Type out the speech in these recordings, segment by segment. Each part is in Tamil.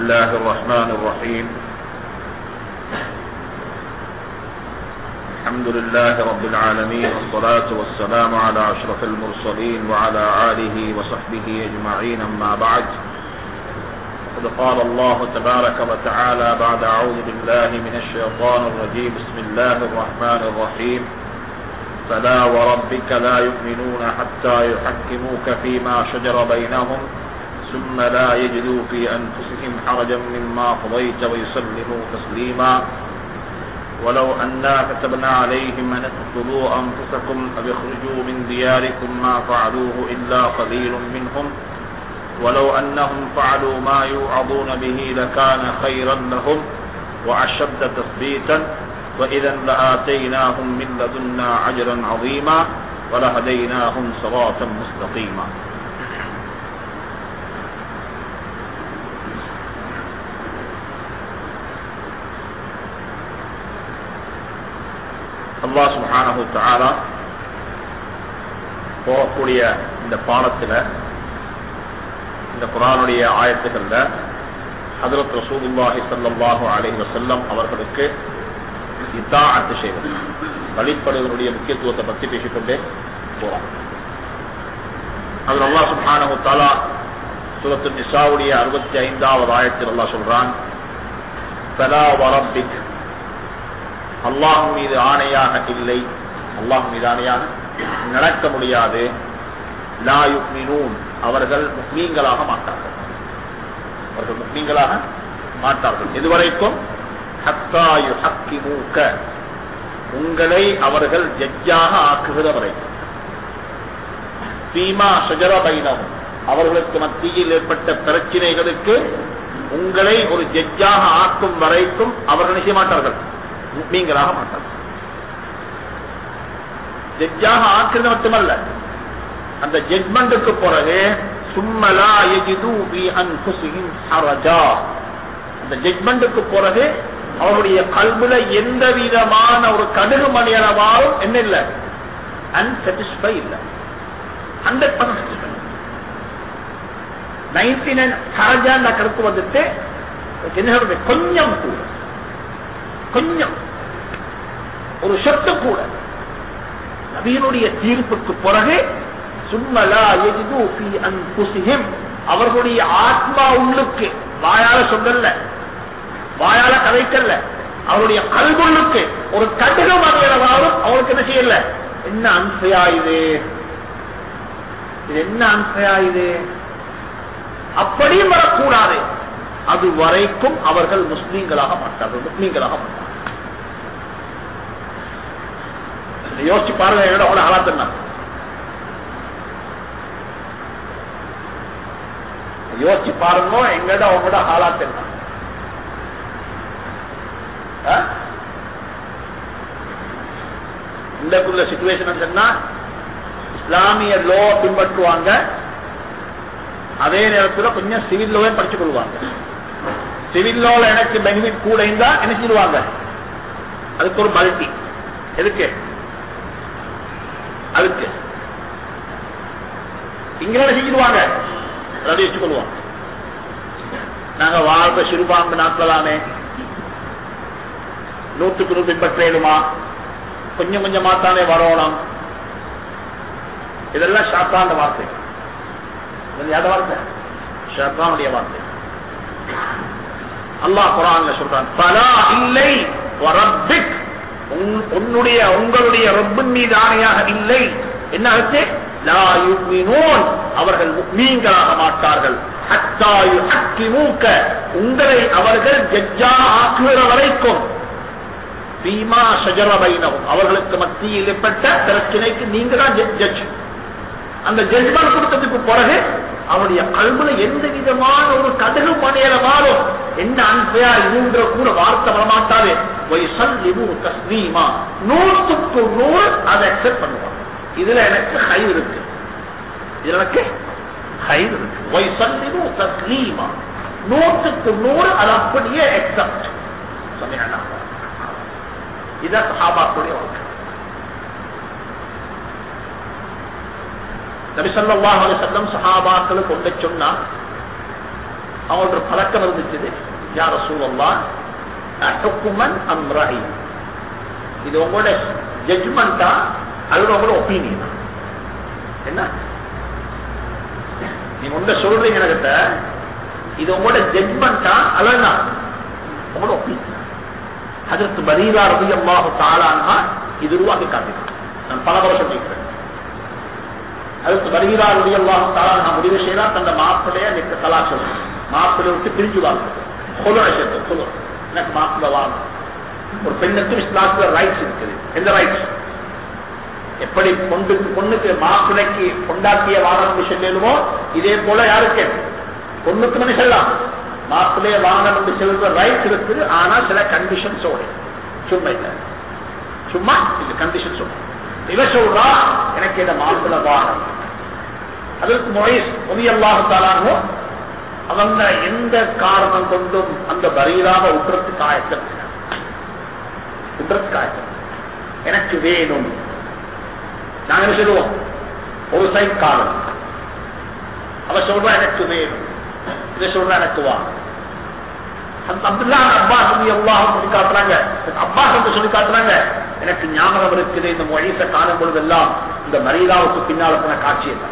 الله الرحمن الرحيم الحمد لله رب العالمين والصلاة والسلام على أشرف المرسلين وعلى آله وصحبه أجمعين أما بعد قد قال الله تبارك وتعالى بعد أعوذ بالله من الشيطان الرجيم بسم الله الرحمن الرحيم فلا وربك لا يؤمنون حتى يحكموك فيما شجر بينهم ثم لا يجدوا في أنفسهم حرجا مما قضيت ويسلموا تسليما ولو أنا كتبنا عليهم أن اقتلوا أنفسكم أو اخرجوا من دياركم ما فعلوه إلا قليل منهم ولو أنهم فعلوا ما يوعظون به لكان خيرا لهم وأشد تثبيتا وإذا لآتيناهم من لدنا أجرا عظيما ولهديناهم صراطا مستقيما அல்லாஹ் சுப்ஹானஹு தஆலா போகக்கூடிய இந்த பாடத்துல இந்த குரானுடைய ஆயத்துக்கள்ல ஹதரத் ரசூலுல்லாஹி ஸல்லல்லாஹு அலைஹி வஸல்லம் அவர்களுக்கு இத்தாஅத் செய்வது வழிபடுவதனுடைய முக்கியத்துவத்தை பற்றி பேசிக்கொண்டே போறான் அதில் அல்லாஹ் சுப்ஹானஹு தஆலா சூரத்து நிசாவுடைய அறுபத்தி ஐந்தாவது ஆயத்தில் அல்லாஹ் சொல்றான் ஃபலா வரப்பிக் அல்லாஹ் மீது ஆணையாக இல்லை அல்லாஹ் மீது ஆணையாக நடக்க முடியாது லா யுக்மினூன் அவர்கள் முஸ்லீம்களாக மாட்டார்கள் அவர்கள் முஸ்லீம்களாக மாட்டார்கள் இதுவரைக்கும் ஹத்தா யுஹக்கிமூக்க உங்களை அவர்கள் ஜட்ஜாக ஆக்குகிற வரைக்கும் சீமா சுஜர பைனம் அவர்களுக்கு மத்தியில் ஏற்பட்ட பிரச்சனைகளுக்கு உங்களை ஒரு ஜட்ஜாக ஆக்கும் வரைக்கும் அவர்கள் செய்ய மாட்டார்கள் முக்மீன்களாக மாட்டார்கள் ஜட்ஜாக ஆக்குறது மட்டுமல்ல அந்த ஜட்மெண்ட்டுக்கு பிறகு சும்மலா எஜிது பி அன்ஃபுஸிஹிம் ஹரஜா அந்த ஜட்மெண்ட்டுக்கு பிறகு அவருடைய கல்வில எந்த விதமான ஒரு கடுகு மணி அளவாலும் என்ன இல்லை அன்சாட்டிஸ்பை இல்லை ஹண்ட்ரட் பர்சன்ட் நைன்டி நைன் ஹரஜான்ற கருத்து வந்துட்டு என்ன சொல்றது கொஞ்சம் கூட கொஞ்சம் ஒரு சொத்து கூட நபியினுடைய தீர்ப்புக்கு பிறகு சும்மலா எஜிது ஃபி அன்புசிஹிம் அவர்களுடைய ஆத்மா உள்ளுக்கு வாயால சொல்லல வாயால கதைக்கல்ல அவருடைய கல்குள்ளுக்கு ஒரு கடுகு மணியளவாலும் அவருக்கு என்ன செய்யல என்ன அன்சையா இது இது என்ன அன்சையா இது அப்படியும் வரக்கூடாது அது வரைக்கும் அவர்கள் முஸ்லீம்களாக மாட்டார்கள் முஸ்லீம்களாக மாட்டார்கள் யோசிச்சு பாருங்க என்னோட அவ்வளவு ஹலாத்தன்னா யோசிச்சு பாருங்க எங்கட உங்களோட ஹாலாத் என்ன இந்தக்குள்ள சிச்சுவேஷன் சொன்னா இஸ்லாமிய லோ பின்பற்றுவாங்க அதே நேரத்தில் கொஞ்சம் சிவில் லோவே படிச்சு கொள்வாங்க சிவில் லோல எனக்கு பெனிஃபிட் கூட இருந்தா என்ன செய்வாங்க அதுக்கு ஒரு மல்டி எதுக்கு அதுக்கு இங்க செஞ்சிருவாங்க அதை வச்சுக்கொள்வோம் நாங்க வாழ்க்கை சிறுபாம்பு நாட்கள் தானே நூற்றுக்கு நூறு பின்பற்றேனுமா கொஞ்சம் கொஞ்சமா தானே வரணும் இதெல்லாம் ஷாத்தான வார்த்தை யாத வார்த்தை ஷாத்தானுடைய வார்த்தை அல்லாஹ் குரான்ல சொல்றான் பலா இல்லை வரப்பிக் உன்னுடைய உங்களுடைய ரப்பின் மீது ஆணையாக இல்லை என்ன ஆச்சு அவர்கள் மீன்களாக மாட்டார்கள் உங்களை அவர்கள் ஜட்ஜா ஆக்குகிற வரைக்கும் பீமா சஜரபைனவும் அவர்களுக்கு மத்தியில் ஏற்பட்ட பிரச்சனைக்கு நீங்க தான் ஜட்ஜ் அந்த ஜட்ஜ்மெண்ட் கொடுத்ததுக்கு பிறகு அவருடைய கல்வில எந்த விதமான ஒரு கதகு பணியலமாலும் என்ன அன்பையா இதுன்ற கூட வார்த்தை வரமாட்டாரு நூற்றுக்கு நூறு அதை அக்செப்ட் பண்ணுவாங்க இதுல எனக்கு ஹை இருக்கு இதுல எனக்கு ஹை இருக்கு தஸ்லீமா நூற்றுக்கு நூறு அது அப்படியே அக்செப்ட் சொன்னீங்கன்னா இதான் சஹாபாக்குடைய வாழ்க்கை நபி ஸல்லல்லாஹு அலைஹி வஸல்லம் சஹாபாக்களுக்கு ஒன்றை சொன்னா அவங்களோட ஒரு பழக்கம் இருந்துச்சு யார சூழல்லாம் ஹுக்குமன் அம்ராஹி இது உங்களோட ஜட்ஜ்மெண்டா அல்லது உங்களோட ஒப்பீனியன் என்ன நீங்க உண்ட சொல்றீங்க எனக்கிட்ட இது உங்களோட ஜட்ஜ்மெண்டா அல்லது உங்களோட ஒப்பீனியன் அதற்கு பரீரா ரவி அல்லாஹு தாளானா இது உருவாக்கி காட்டினான் நான் பல வருஷம் கேட்கிறேன் அதுக்கு பரீரா ரவி அல்லாஹு தாளா நான் முடிவு செய்யலாம் தந்த மாப்பிள்ளைய நிற்க கலாச்சாரம் மாப்பிள்ளை விட்டு பிரிஞ்சு வாங்க கொலு அசத்து கொலு எனக்கு மாப்பிள்ளை வாங்க ஒரு பெண்ணுக்கும் இஸ்லாத்துல ரைட்ஸ் இருக்குது எந்த ரைட்ஸ் எப்படி பொண்ணுக்கு பொண்ணுக்கு மாப்பிள்ளைக்கு பொண்டாட்டிய வாகனம் செல்லுமோ இதே போல யாருக்கு பொண்ணுக்கு மணி செல்லாம் மாப்பிள்ளைய வாகனம் என்று செல்ற ரைட்ஸ் இருக்குது ஆனா சில கண்டிஷன்ஸோட சும்மா இல்லை சும்மா இந்த கண்டிஷன்ஸ் இவ சொல்றா எனக்கு இந்த மாப்பிள்ளை வாகனம் அதற்கு மொழிஸ் முதியல்லாக அவங்க எந்த காரணம் கொண்டும் அந்த பரீராக உற்றத்துக்கு ஆயத்தம் உற்றத்துக்கு ஆயத்தம் எனக்கு வேணும் நாங்க என்ன சொல்லுவோம் ஒரு சைட் காரணம் அவ சொல்றா எனக்கு வேணும் இதை சொல்றா எனக்கு வா அப்துல்லா அப்பா சொல்லி அல்லாஹ் சொல்லி காட்டுறாங்க அப்பா சொல்லி காட்டுறாங்க எனக்கு ஞாபகம் இருக்குது இந்த மொழிச காணும் பொழுதெல்லாம் இந்த மரீதாவுக்கு பின்னால போன காட்சி எல்லாம்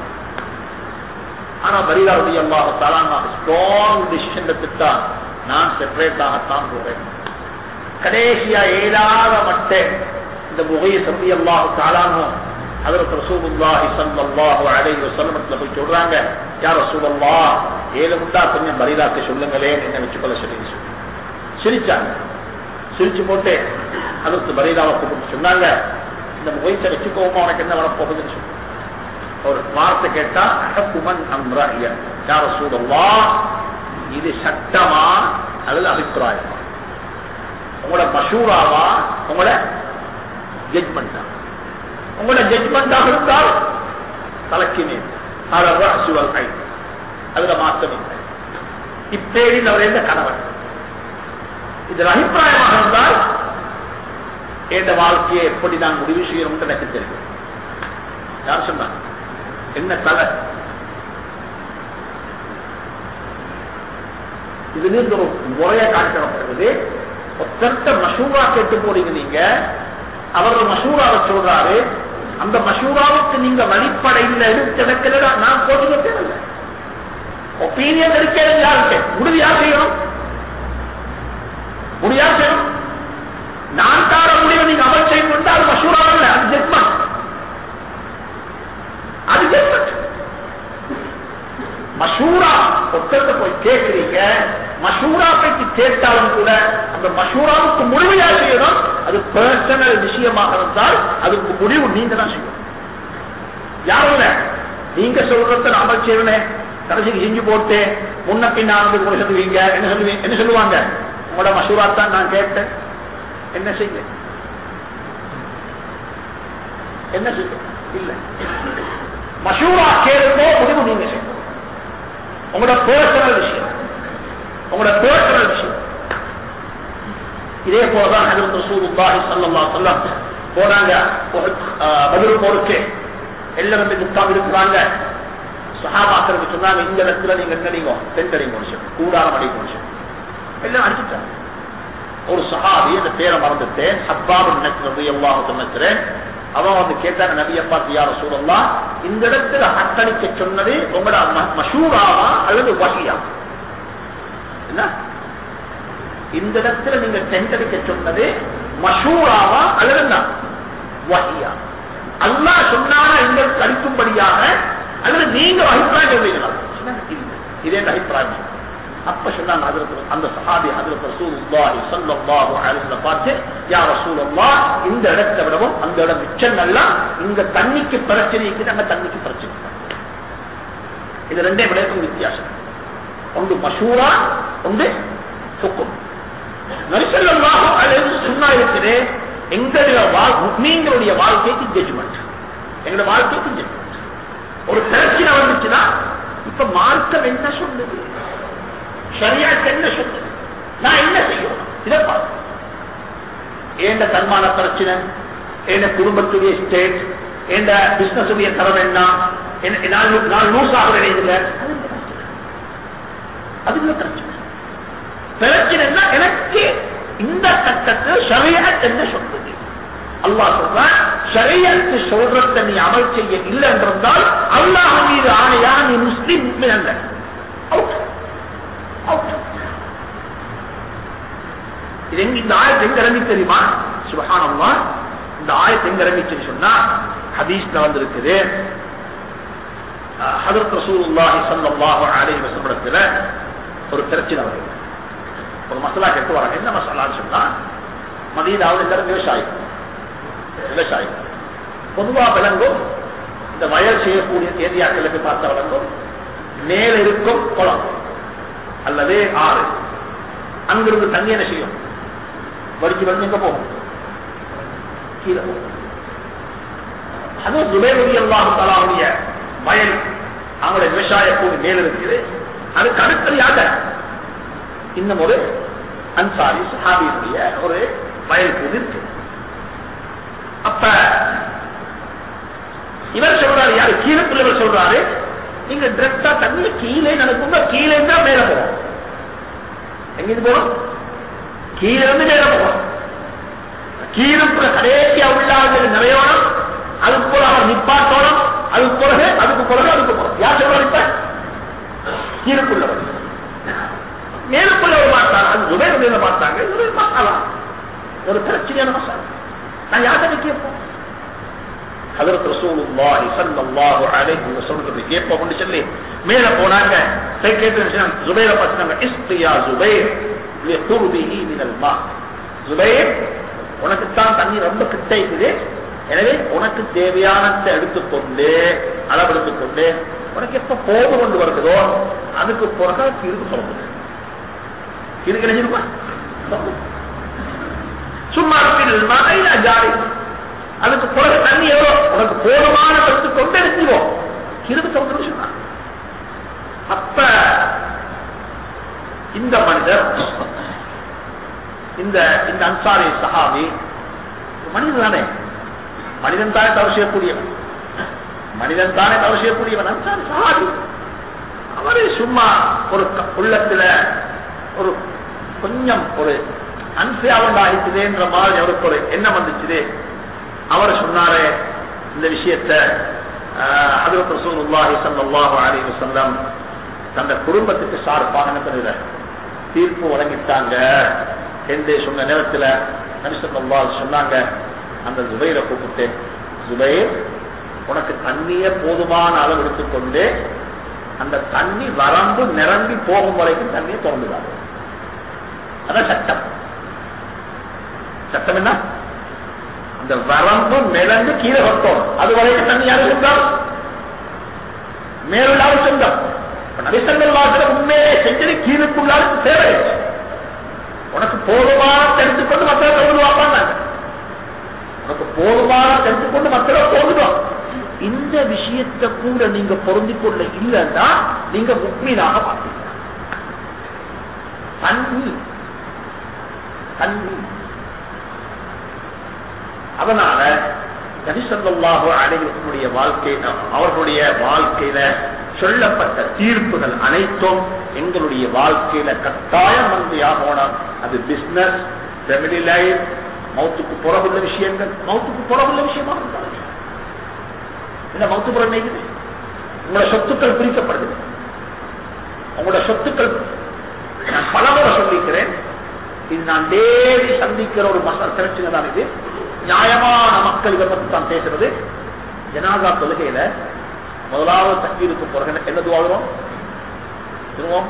ஆனா பரீதாவுடைய அல்லாஹத்தாலா நான் ஸ்ட்ராங் டிசிஷன் எடுத்துட்டா நான் செப்பரேட் ஆகத்தான் போறேன் கடைசியா ஏழாத மட்டேன் இந்த முகையை சந்தி அல்லாஹு தாலானோ அதற்கு ரசூலுல்லாஹி ஸல்லல்லாஹு அலைஹி வஸல்லமத்துல போய் சொல்றாங்க யா ரசூலல்லாஹ் ஏழு முட்டா கொஞ்சம் பரீதாக்கு சொல்லுங்களே என்ன வச்சு கொள்ள சொல்லி சிரிச்சாங்க சிரிச்சு போட்டு அதற்கு பரீதாவை கூப்பிட்டு சொன்னாங்க இந்த முகைச்சை வச்சுக்கோமா உனக்கு என்ன வரப்போகுதுன்னு சொல்லி ஒரு வார்த்தை கேட்டா அகப்புமன் அம்ராய யார சூழல்லா இது சட்டமா அல்லது அபிப்பிராயமா உங்களோட மஷூராவா உங்களோட ஜட்மெண்டா உங்களோட ஜட்மெண்டாக இருந்தால் தலைக்கினே சிவல் கை அதுல மாற்றம் இல்லை இப்பேரில் அவர் எந்த கணவன் இதில் அபிப்பிராயமாக இருந்தால் எந்த வாழ்க்கையை எப்படி நான் முடிவு செய்யணும் எனக்கு தெரியும் யார் சொன்னாங்க என்ன தலை இதுல இருந்து ஒரு முறைய காட்டப்படுகிறது ஒத்தட்ட மசூரா கேட்டு போறீங்க நீங்க அவர் மசூராவை சொல்றாரு அந்த மசூராவுக்கு நீங்க வழிப்படையில் எடுத்தெடுக்கல நான் போட்டு தேவையில்லை ஒப்பீனியன் எடுக்கிறது யாருக்கு முடிவு யார் செய்யணும் முடியா செய்யணும் நான் தார முடிவை நீங்க அமல் செய்யணும் அது மசூரா இல்லை அது ஜெட்மெண்ட் அது ஜென்மத் மஷூரா ஒத்தத்தை போய் கேட்கிறீங்க மஷூரா பற்றி கேட்டாலும் கூட அந்த மஷூராவுக்கு முடிவு யார் செய்யணும் அது பர்சனல் விஷயமாக இருந்தால் அதுக்கு முடிவு நீங்க தான் செய்யணும் யாரும் இல்ல நீங்க சொல்றத அமல் செய்யணும் கடைசிக்கு செஞ்சு போட்டு முன்ன பின்னாந்து கூட சொல்லுவீங்க என்ன சொல்லுவீங்க என்ன சொல்லுவாங்க உங்களோட மஷூரா தான் நான் கேட்டேன் என்ன செய்ய என்ன செய்ய இல்ல மஷூரா கேளுங்கோ முடிவு நீங்க செய்யணும் உங்களோட பர்சனல் விஷயம் உங்களோட பர்சனல் விஷயம் இதே போலதான் ஹஜரத் ரசூலுல்லாஹி ஸல்லல்லாஹு அலைஹி வஸல்லம் போனாங்க பதில் போருக்கு எல்லாரும் வந்து உட்கார்ந்து இருக்கிறாங்க சஹாபாக்களுக்கு சொன்னாங்க இந்த இடத்துல நீங்க என்ன நீங்க தென்தறி மனுஷன் கூடாரம் அடி மனுஷன் எல்லாம் அடிச்சுட்டாங்க ஒரு சஹாபி அந்த பேரை மறந்துட்டேன் ஹப்பாபு நினைக்கிறது எவ்வாறு நினைக்கிறேன் அவன் வந்து கேட்டாங்க நபி அப்பா யார சூழல்லாம் இந்த இடத்துல அத்தளிக்க சொன்னது உங்களோட மஷூராவா அல்லது வசியா என்ன இந்த இடத்துல நீங்க டென்டடிக்க சொன்னது மஷூராவா அல்லது என்ன வசியா அல்லா சொன்னானா எங்களுக்கு அளிக்கும்படியாக அல்லது நீங்க அபிப்பிராயம் சொல்றீங்களா இதே அபிப்பிராயம் அப்ப சொன்னாங்க ஹஜரத் அந்த சஹாபி ஹஜரத் ரசூலுல்லாஹி ஸல்லல்லாஹு அலைஹி வஸல்லம் பார்த்து யா ரசூலுல்லாஹ் இந்த இடத்தை விடவும் அந்த இடம் மிச்சம் நல்லா இங்க தண்ணிக்கு பிரச்சனை இருக்குது அங்க தண்ணிக்கு பிரச்சனை இது ரெண்டே விடயத்தும் வித்தியாசம் ஒன்று மஷூரா ஒன்று சுக்கும் நரிசல்லாஹு அலைஹி சொன்னா இருக்குது எங்களுடைய நீங்களுடைய வாழ்க்கைக்கு ஜட்ஜ்மெண்ட் எங்களுடைய வாழ்க்கைக்கு ஜட்ஜ்மெண்ட் ஒரு பிரச்சனை வந்துச்சுன்னா இப்ப மார்க்கம் என்ன சொல்லுது சரியாக்கு என்ன சொல்லுது நான் என்ன செய்யணும் இதை பார்த்து ஏண்ட தன்மான பிரச்சனை என் குடும்பத்துடைய ஸ்டேட் என் பிசினஸ் உடைய தரம் என்ன நான் லூஸ் ஆகிறேன் இதுல அது இல்ல பிரச்சனை பிரச்சனைன்னா எனக்கு இந்த கட்டத்தில் ஷரியத் என்ன சொல்றது அல்லாஹ் சொல்றான் ஷரியத்து சொல்றத நீ அமல் செய்ய இல்லை என்றிருந்தால் அல்லாஹ் மீது ஆணையா நீ முஸ்லிம் முக்மின் அல்ல Out. Out. இது எங்க இந்த ஆயத்தை எங்க இறங்கி தெரியுமா சுபஹானல்லா இந்த ஆயத்தை எங்க இறங்கிச்சுன்னு சொன்னா ஹதீஸ்ல வந்திருக்குது ஹதரத் ரசூலுல்லாஹி ஸல்லல்லாஹு அலைஹி வஸல்லத்துல ஒரு பிரச்சனை வருது ஒரு மசாலா கேட்டு வராங்க என்ன மசாலான்னு சொன்னா மதீனாவில் எல்லாரும் விவசாயம் விவசாயம் பொதுவா விளங்கும் இந்த வயல் செய்யக்கூடிய ஏரியாக்களுக்கு பார்த்த விளங்கும் மேல இருக்கும் குளம் அல்லது ஆறு அங்கிருந்து தண்ணி என்ன செய்யும் வடிச்சு வந்து எங்க போகும் கீழே போகும் அதுவும் துபேருடைய எல்லாம் தலாவுடைய வயல் அவங்களுடைய விவசாய கூடி மேல இருக்குது அதுக்கு அடுத்தடியாக இன்னும் ஒரு அன்சாரி சஹாபியுடைய ஒரு வயல் கூடி இருக்கு அப்ப இவர் சொல்றாரு யாரு கீழே சொல்றாரு நீங்க டிரெக்டா தண்ணி கீழே நடக்குங்க கீழே தான் மேல போகும் எங்க போகும் கீழே இருந்து மேல போகும் கீழுக்குள்ள கடைசியா உள்ளார்கள் நிறையணும் அதுக்கு போல அவர் நிப்பாட்டோணும் அதுக்கு பிறகு அதுக்கு பிறகு அதுக்கு பிறகு யார் சொல்றாரு இப்ப கீழுக்குள்ளவர் மேலுக்குள்ளவர் பார்த்தாங்க அது துபேர் பார்த்தாங்க இது மசாலா ஒரு பிரச்சனையான மசாலா நான் யார்கிட்ட கேட்போம் ஹதரத் ரசூலுல்லாஹி ஸல்லல்லாஹு அலைஹி வஸல்லம் கேட்போம்னு சொல்லி மேல போனாங்க சரி கேட்டு ஜுபைர பார்த்தாங்க இஸ்தியா ஜுபைர் லிகுர்பிஹி மினல் மா ஜுபைர் உனக்கு தான் தண்ணி ரொம்ப கிட்ட இருக்குது எனவே உனக்கு தேவையானதை எடுத்துக்கொண்டு அளவெடுத்துக்கொண்டு உனக்கு எப்ப போது கொண்டு வருகிறதோ அதுக்கு பிறகு இருக்கு சொல்லுங்க இருக்கு நினைச்சிருப்பா சும்மா ஜாரி அதுக்கு பிறகு தண்ணி எவ்வளோ உனக்கு போதுமான எடுத்துக்கொண்டு எடுத்துவோம் இருபத்தி ஒன்பது சொன்னான் அப்ப இந்த மனிதர் இந்த இந்த அன்சாரி சஹாபி மனிதன் தானே மனிதன் தானே தவறு செய்யக்கூடியவன் மனிதன் தானே தவறு செய்யக்கூடியவன் அன்சாரி சஹாபி அவரு சும்மா ஒரு க- உள்ளத்துல ஒரு கொஞ்சம் ஒரு அன்சியாவண்டா ஆயிடுச்சுதேன்ற மாதிரி அவருக்கு ஒரு எண்ணம் வந்துச்சுது அவர் சொன்னாரு இந்த விஷயத்தை ஹதரத் ரசூலுல்லாஹி ஸல்லல்லாஹு அலைஹி வஸல்லம் தந்த குடும்பத்துக்கு சார்பாக என்ன பண்ணுற தீர்ப்பு வழங்கிட்டாங்க என்று சொன்ன நேரத்தில் நபிசல்லா சொன்னாங்க அந்த ஜுபைரை கூப்பிட்டு ஜுபைர் உனக்கு தண்ணிய போதுமான அளவு எடுத்துக்கொண்டு அந்த தண்ணி வரம்பு நிரம்பி போகும் வரைக்கும் தண்ணியை திறந்துடாது அதான் சட்டம் சட்டம் என்ன அந்த வரம்பு நிலந்து கீழே வட்டோம் அது வரைக்கும் தண்ணி யாரு சொந்தம் மேலுள்ளாரு சொந்தம் நபிசல்லாசில உண்மையே செஞ்சது கீழுக்குள்ளாருக்கு தேவை உனக்கு போதுமான தெரிஞ்சுக்கொண்டு மக்களை தொழுது வாப்பாங்க உனக்கு போதுமான தெரிஞ்சுக்கொண்டு மக்களை தொழுதும் இந்த விஷயத்தை கூட நீங்க பொருந்திக் கொள்ள இல்லைன்னா நீங்க முக்மீனாக மாட்டீங்க தண்ணி தண்ணி அதனால நபிசல்லாஹு அனைவருடைய வாழ்க்கை அவர்களுடைய வாழ்க்கையில சொல்லப்பட்ட தீர்ப்புகள் அனைத்தும் எங்களுடைய வாழ்க்கையில கட்டாயம் வந்து ஆகணும் அது பிசினஸ் ஃபெமிலி லைஃப் மௌத்துக்கு புறவுள்ள விஷயங்கள் மௌத்துக்கு புறவுள்ள விஷயமாக இருந்தாலும் என்ன மௌத்து புறம் நினைக்குது உங்களோட சொத்துக்கள் பிரிக்கப்படுது உங்களோட சொத்துக்கள் நான் பலமுறை சொல்லிக்கிறேன் இது நான் டெய்லி சந்திக்கிற ஒரு மசால் பிரச்சனை தான் இது நியாயமான மக்கள் இதை பற்றி தான் பேசுறது ஜனாதா தொழுகையில முதலாவது தக்கீருக்கு பிறகு என்ன துவாகிறோம் திருவோம்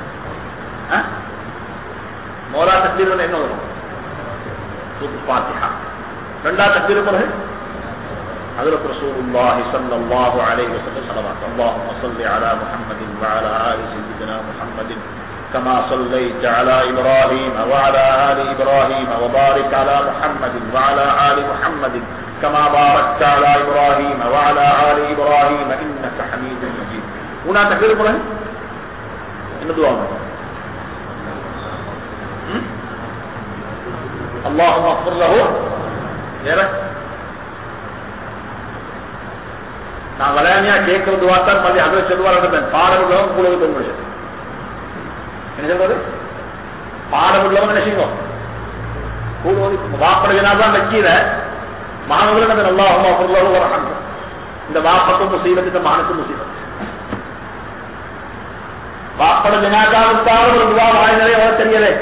மோலா தக்கீர் என்ன வரும் பாத்தியா ரெண்டாவது தக்கீர் பிறகு حضرت رسول الله صلى الله عليه وسلم صلوات اللهم صل على محمد وعلى آل سيدنا محمد كما صليت على إبراهيم وعلى آل إبراهيم وبارك على محمد وعلى آل محمد كما باركت على إبراهيم وعلى آل إبراهيم إنك حميد مجيد هنا تكبير إبراهيم إن دعاء اللهم اغفر له يا நான் விளையாணியா கேட்கறது வார்த்தை மதி அதை சொல்லுவார் பாடல்களும் கூட உங்களுக்கு என்ன சொல்றது பாடம் உள்ளவங்க என்ன செய்யும் கூடுவது வாப்பட ஜனாதான் வக்கீல மாணவர்கள் நல்லா அம்மா பொருளாக வராங்க இந்த வாப்பக்கும் முசீபத்து இந்த மானுக்கும் முசீபத்து வாப்பட ஜனாதாவுக்காக ஒரு துவா வாய்ந்ததே வர தெரியலே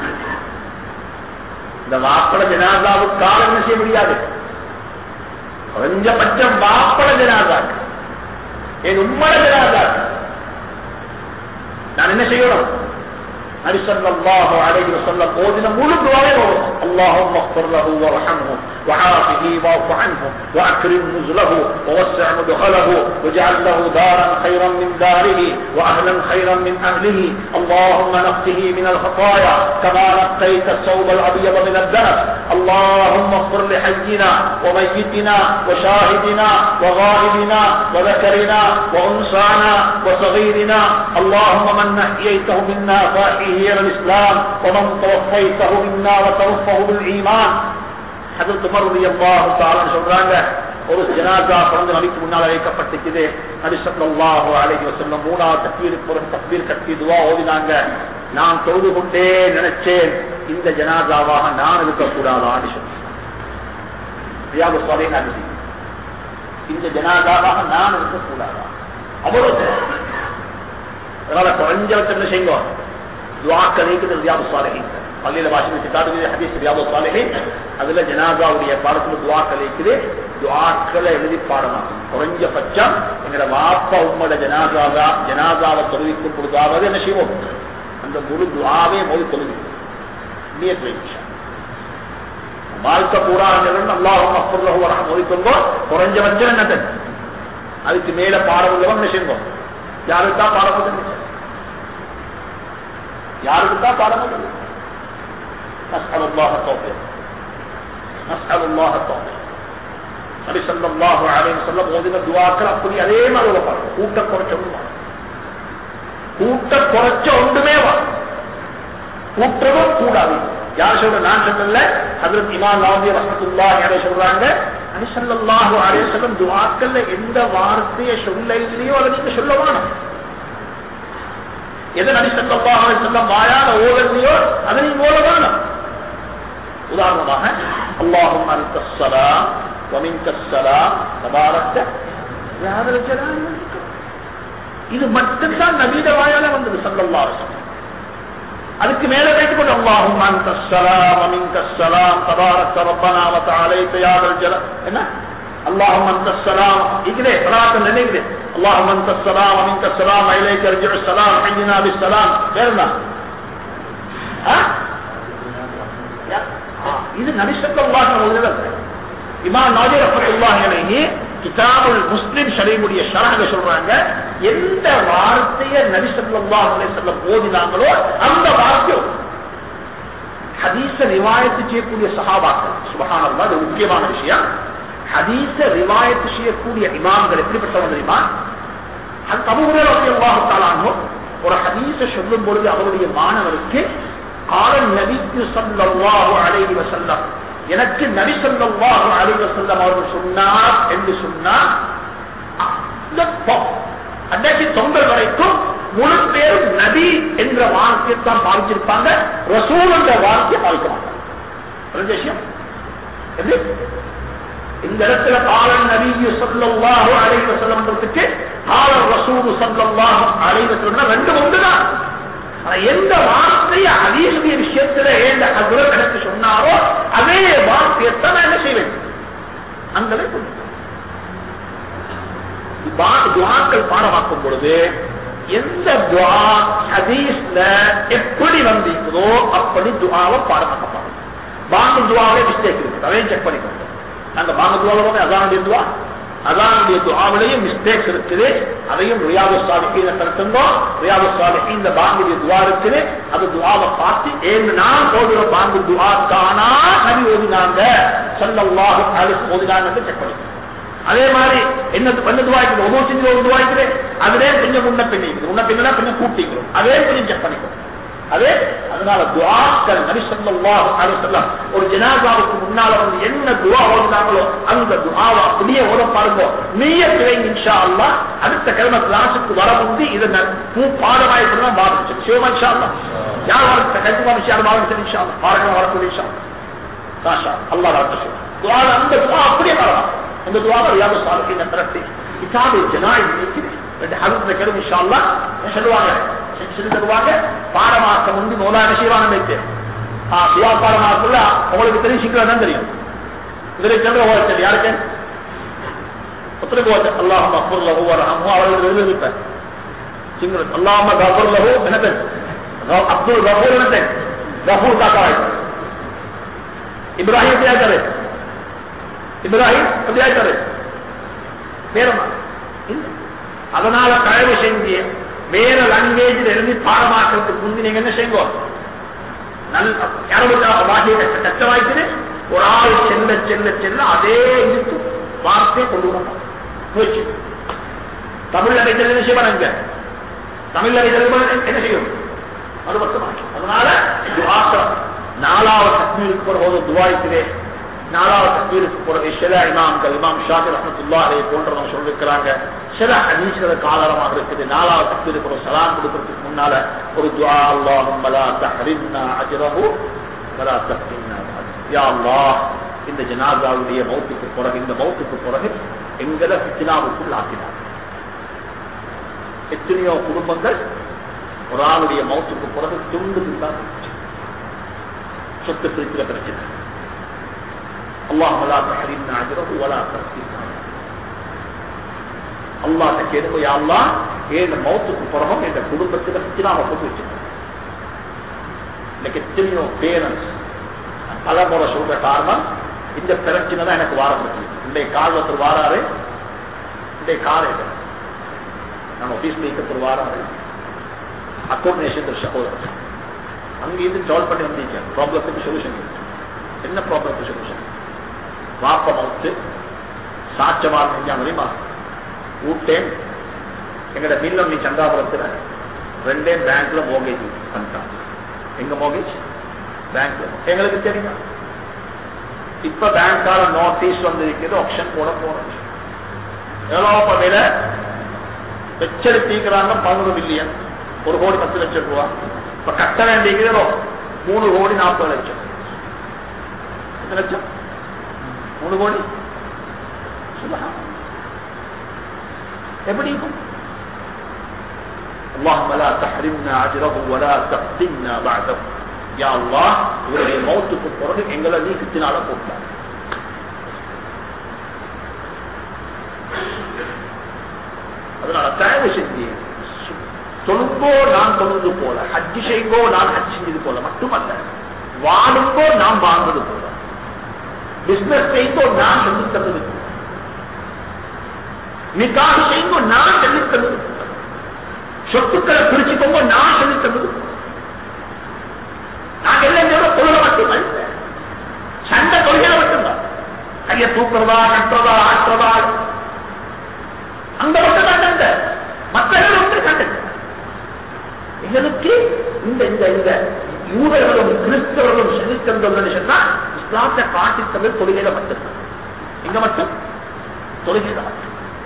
இந்த வாப்பட ஜனாதாவுக்காக என்ன செய்ய முடியாது குறைஞ்சபட்சம் வாப்பட ஜனாதாக்கு என் உம்மட ஜனாதாக்கு நான் என்ன செய்யணும் நபி ஸல்லல்லாஹு அலைஹி வஸல்லம் ஓதின முழு துஆவே ஓதும் اللهم اغفر له وارحمه وعافه واعف عنه واكرم نزله ووسع مدخله واجعل له دارا خيرا من داره واهلا خيرا من اهله اللهم نقه من الخطايا كما نقيت الثوب الابيض من الذهب اللهم اغفر لحينا وميتنا وشاهدنا وغائبنا وذكرنا وانثانا وصغيرنا اللهم من احييته منا فاحيه الى الاسلام ومن توفيته منا وتوفه بالايمان ஹதரத் உமர் ரலியல்லாஹு தஆலா சொல்றாங்க ஒரு ஜனாசா பிறந்து நபிக்கு முன்னால் வைக்கப்பட்டிருக்குது நபி ஸல்லல்லாஹு அலைஹி வஸல்லம் மூணாவது தக்பீருக்கு ஒரு தக்பீர் கட்டி துவா ஓதினாங்க நான் தொழுது கொண்டே நினைச்சேன் இந்த ஜனாசாவாக நான் இருக்கக்கூடாதான்னு சொன்னேன் ரியாது சாலிஹ் ஹதீஸ் இந்த ஜனாசாவாக நான் இருக்கக்கூடாதா அவ்வளவு அதனால குறைஞ்சவற்றை என்ன செய்யுங்க துவாக்கள் இருக்குது ரியாது சாலிஹின் பள்ளியில வாசிப்பு கிட்டாடு ஹதீஸ் ரியாது சாலிஹின் அதுல ஜனாதாவுடைய பாடத்துல துவாக்கள் இருக்குது துவாக்களை எழுதி பாடமாக்கும் குறைஞ்சபட்சம் எங்கட வாப்பா உம்மட ஜனாதாவா ஜனாதாவை தொழுவிக்கும் பொழுதாவது என்ன செய்வோம் அந்த முழு துவாவே மோதி தொழுவி நீயத் வைச்சா வாழ்க்கை பூரா அல்லாஹும் அப்புறம் வர மோதிக்கொண்டோ குறைஞ்சபட்சம் என்ன அதுக்கு மேல பாடம் உள்ளவன் என்ன செய்வோம் யாருக்கு தான் பாடம் வந்து யாருக்கு தான் பாடம் வந்து نسأل الله التوفيق نسأل الله التوفيق நபி ஸல்லல்லாஹு அலைஹி வஸல்லம் ஓதின துஆக்கள் அப்படி அதே மாதிரி உள்ள கூட்ட குறைச்ச ஒன்று கூட்ட குறைச்ச ஒன்றுமே வா கூட்டவும் கூடாது யார் சொல்ற நான் சொல்லல ஹஜரத் இமாம் நவவி ரஹ்மத்துல்லாஹி அலைஹி சொல்றாங்க நபி ஸல்லல்லாஹு அலைஹி வஸல்லம் துஆக்கள்ல எந்த வார்த்தையை சொல்ல இல்லையோ அதை நீங்க சொல்ல வேணும் எதை நபி ஸல்லல்லாஹு அலைஹி வஸல்லம் வாயால ஓதலையோ அதை நீங்க ஓத வேணும் உதாரணமாக அல்லாஹும் அன்த ஸலாம் ومنك السلام تبارك يا ذا الجلال والإكرام இது மட்டும்தான் நபீத வாயால வந்தது சல்லல்லாஹு அலைஹி வஸல்லம் அதுக்கு மேல வைத்துக் கொண்டு அல்லாஹும் அன்த ஸலாம் ومنك السلام تبارك ربنا وتعاليت يا ذا الجلال என்ன اللهم انت السلام இங்கே صلاه நினைக்குது اللهم انت السلام ومنك السلام اليك يرجع السلام حينا بالسلام வேறனா இது நபி ஸல்லல்லாஹு அலைஹி வஸல்லம் இமாம் நாஜி ரஹ்மத்துல்லாஹி அலைஹி கிதாபுல் முஸ்லிம் ஷரீஃபுடைய ஷரஹ்ல சொல்றாங்க எந்த வார்த்தையை நபி ஸல்லல்லாஹு அலைஹி வஸல்லம் ஓதினாங்களோ அந்த வார்த்தை ஹதீஸ ரிவாயத்து செய்யக்கூடிய சஹாபாக்கள் சுபஹானல்லாஹ் இது முக்கியமான விஷயம் ஹதீஸ ரிவாயத்து செய்யக்கூடிய இமாம்கள் எப்படிப்பட்டவங்க தெரியுமா அது அபூஹுரைரா ரலியல்லாஹு தஆலா அன்ஹு ஒரு ஹதீஸ சொல்லும் பொழுது அவருடைய மாணவருக்கு قال النبي صلى الله عليه وسلم எனக்கு நபி ஸல்லல்லாஹு அலைஹி வஸல்லம் அவர்கள் சொன்னார் என்று சொன்னார் அன்றைக்கு தொங்கல் வரைக்கும் முழு பேரும் நபி என்ற வார்த்தையை தான் பாதிச்சிருப்பாங்க ரசூல் என்ற வார்த்தையை பாதிக்க மாட்டாங்க விஷயம் எப்படி இந்த இடத்துல காலன் நபியு சல்லல்லாஹு அலைஹி வஸல்லம்ன்றதுக்கு காலன் ரசூல் சல்லல்லாஹு அலைஹி வஸல்லம் ரெண்டு ஒன்றுதான் எந்த வார்த்தையை அதீசுடைய விஷயத்துல ஏந்த ஹசரத் எனக்கு சொன்னாரோ அதே வார்த்தையத்தான் நான் என்ன செய்வேன் அந்த துவாக்கள் பாடமாக்கும் பொழுது எந்த துவா ஹதீஸ்ல எப்படி வந்திருக்குதோ அப்படி துவாவை பாடமாக்கப்பாங்க பாங்கு துவாவே மிஸ்டேக் இருக்கு அதையும் செக் பண்ணிக்கோங்க நாங்க பாங்கு துவாவில் அதானுடைய துவா அதானுடைய துவாவிலையும் மிஸ்டேக்ஸ் இருக்குது அதையும் ரியாது சாலிஹீன கருத்துந்தோம் ரியாது சாலிஹீன் இந்த பாங்குடைய துவா இருக்குது அது துவாவை பார்த்து ஏழு நாள் ஓதுற பாங்கு துவா காணா நபி ஓதினாங்க சொல்லல்லாஹு அலிஸ் ஓதினாங்க செக் பண்ணிக்கணும் அதே மாதிரி என்ன என்ன துவாய்க்குது ஒவ்வொரு செஞ்சு ஒரு துவாய்க்குது அதுலே கொஞ்சம் முன்ன பின்னிக்குது முன்ன பின்னா கொஞ்சம் கூட்டிக்கிறோம் அதே கொஞ்சம் செக் பண்ணிக்கணும் அது அதனால துவாக்கள் நபி ஸல்லல்லாஹு அலைஹி வஸல்லம் ஒரு ஜனாசாவுக்கு முன்னால வந்து என்ன துவா ஓதுனாங்களோ அந்த துஆவை அப்படியே ஓத பாருங்க நீயத் வைங்க இன்ஷா அல்லாஹ் அடுத்த கிழமை கிளாஸுக்கு வர முந்தி இதை நான் பூ பாடமாய் தான் பாதிச்சு சிவமா இன்ஷா அல்லாஹ் யார் வரத்த கண்டிப்பா விஷயம் பாதிச்சு இன்ஷா அல்லாஹ் பாருங்க வரக்கூடிய இன்ஷா அல்லாஹ் மாஷா அல்லாஹ் வரட்டும் துஆ அந்த துஆ அப்படியே வரலாம் அந்த துஆவை ரியாது சாலிஹின் திரட்டி கிதாபு ஜனாயிஸ் இருக்குது ரெண்டு ஹதீஸ்ல கேளுங்க இன்ஷா அல்லாஹ் சொல்லுவாங்க சொல்லி தருவாங்க பாடமாக்க முந்தி மௌலான செய்வாங்க வைத்து சிவா பாடமாக்குள்ள உங்களுக்கு தெரியும் சீக்கிரம் தான் தெரியும் இதுல சொல்ற ஓச்சல் யாருக்கு ஒருத்தருக்கு ஓச்சல் அல்லாஹ் அஃபுர் லஹு வரஹமு அவர்கள் எழுதிருப்பேன் சிங்களம் அல்லாஹ் கஃபுர் லஹு என்ன பேர் அப்துல் கஃபூர் என்ன பேர் கஃபூர் காக்காய் இப்ராஹிம் எப்படி ஆச்சாரு இப்ராஹிம் எப்படி ஆச்சாரு வேறமா இல்ல அதனால தயவு செஞ்சு வேற லாங்குவேஜ்ல இருந்து பாடமாக்கிறதுக்கு முந்தி நீங்க என்ன செய்யுங்க நல்ல யாரோட வாசியை கச்சவாய்க்குது ஒரு ஆள் செல்ல செல்ல செல்ல அதே இழுத்து வார்த்தையை கொண்டு வரணும் முயற்சி தமிழ்ல வைத்தல் என்ன செய்வாங்க தமிழ்ல வைத்தல் என்ன செய்யும் மறுபக்கமாக்கி அதனால துவாசம் நாலாவது தக்மீருக்கு போற துவாய்க்குதே நாலாவது தக்பீருக்கு போறது சில இமாம்கள் இமாம் ஷாஜி ரஹமத்துல்லா அதை போன்றவங்க சொல்லிருக்கிறாங்க சில ஹதீஸ்கள காலரமாக இருக்குது நாலாவது தக்பீருக்கு ஒரு சலாம் கொடுக்கறதுக்கு முன்னால ஒரு துஆ அல்லாஹும் லா தஹரிம்னா அஜ்ரஹு வலா தஃபின்னா யா அல்லாஹ் இந்த ஜனாசாவுடைய மௌத்துக்கு பிறகு இந்த மௌத்துக்கு பிறகு எங்களை ஃபித்னாவுக்குள் ஆக்கினார் எத்தனையோ குடும்பங்கள் ஒரு ஆளுடைய மௌத்துக்கு பிறகு துண்டு தான் சொத்து பிரிக்கிற பிரச்சனை اللهم لا تحرمنا اجره ولا تفتنا அல்லாஹ் கேட்ப யாழ்லா ஏன் மௌத்துக்கு பிறகும் என் குடும்பத்துல சினாம போட்டு வச்சிருக்கேன் இன்னைக்கு எத்தனையோ பேரண்ட்ஸ் பல முறை சொல்ற காரணம் இந்த பிரச்சனை தான் எனக்கு வார முடியும் இன்றைய கால் ஒருத்தர் வாராரு இன்றைய கால நம்ம ஆபீஸ்ல இருக்கிற வாராரு அக்கோமடேஷன் சகோதரர் அங்கிருந்து சால்வ் பண்ணி வந்தீங்க ப்ராப்ளத்துக்கு சொல்யூஷன் என்ன ப்ராப்ளத்துக்கு சொல்யூஷன் வாப்ப மவுத்து சாட்சமாக செஞ்சா முடியுமா ஊட்டேன் எங்கட மில்லம் நீ சந்தாபுரத்துல ரெண்டே பேங்க்ல மோகேஜ் பண்ணிட்டான் எங்க மோகேஜ் பேங்க்ல எங்களுக்கு தெரியுமா இப்ப பேங்கால நோட்டீஸ் வந்திருக்கிறது ஆப்ஷன் போட போறோம் எவ்வளவு பண்ணல எச்சரித்திக்கிறாங்க பதினொரு மில்லியன் ஒரு கோடி பத்து லட்சம் ரூபா இப்ப கட்ட வேண்டியதோ மூணு கோடி நாற்பது லட்சம் எத்தனை லட்சம் மூணு கோடி எப்படி இருக்கும் اللهم لا تحرمنا اجره ولا تفتنا بعده يا الله இவருடைய மௌத்துக்கு பிறகு எங்களை நீ கித்தினால போட்டார் அதனால தயவு செஞ்சு தொழுங்கோ நான் தொழுது போல ஹஜ்ஜி செய்ங்கோ நான் ஹஜ் செஞ்சது போல மட்டுமல்ல வாழுங்கோ நான் வாழ்ந்தது போல பிசினஸ் செய்தோ நான் சொல்லி தந்தது நிக்காக செய்தோ நான் சொல்லி தந்தது சொத்துக்களை பிரிச்சுக்கோங்க நான் சொல்லி தந்தது நாங்க எல்லாம் தொழில மட்டுமல்ல சண்டை தொழில மட்டும்தான் கைய தூக்குறதா கட்டுறதா ஆற்றுறதா அந்த மட்டும் தான் சண்டை மற்றவர்கள் வந்து சண்டை எங்களுக்கு இந்த இந்த இந்த யூதர்களும் கிறிஸ்தவர்களும் செலுத்தங்கள் சொன்னா இஸ்லாத்தை காட்டி தவிர தொழுகையில மட்டும்தான் இங்க மட்டும் தொழுகையில மட்டும்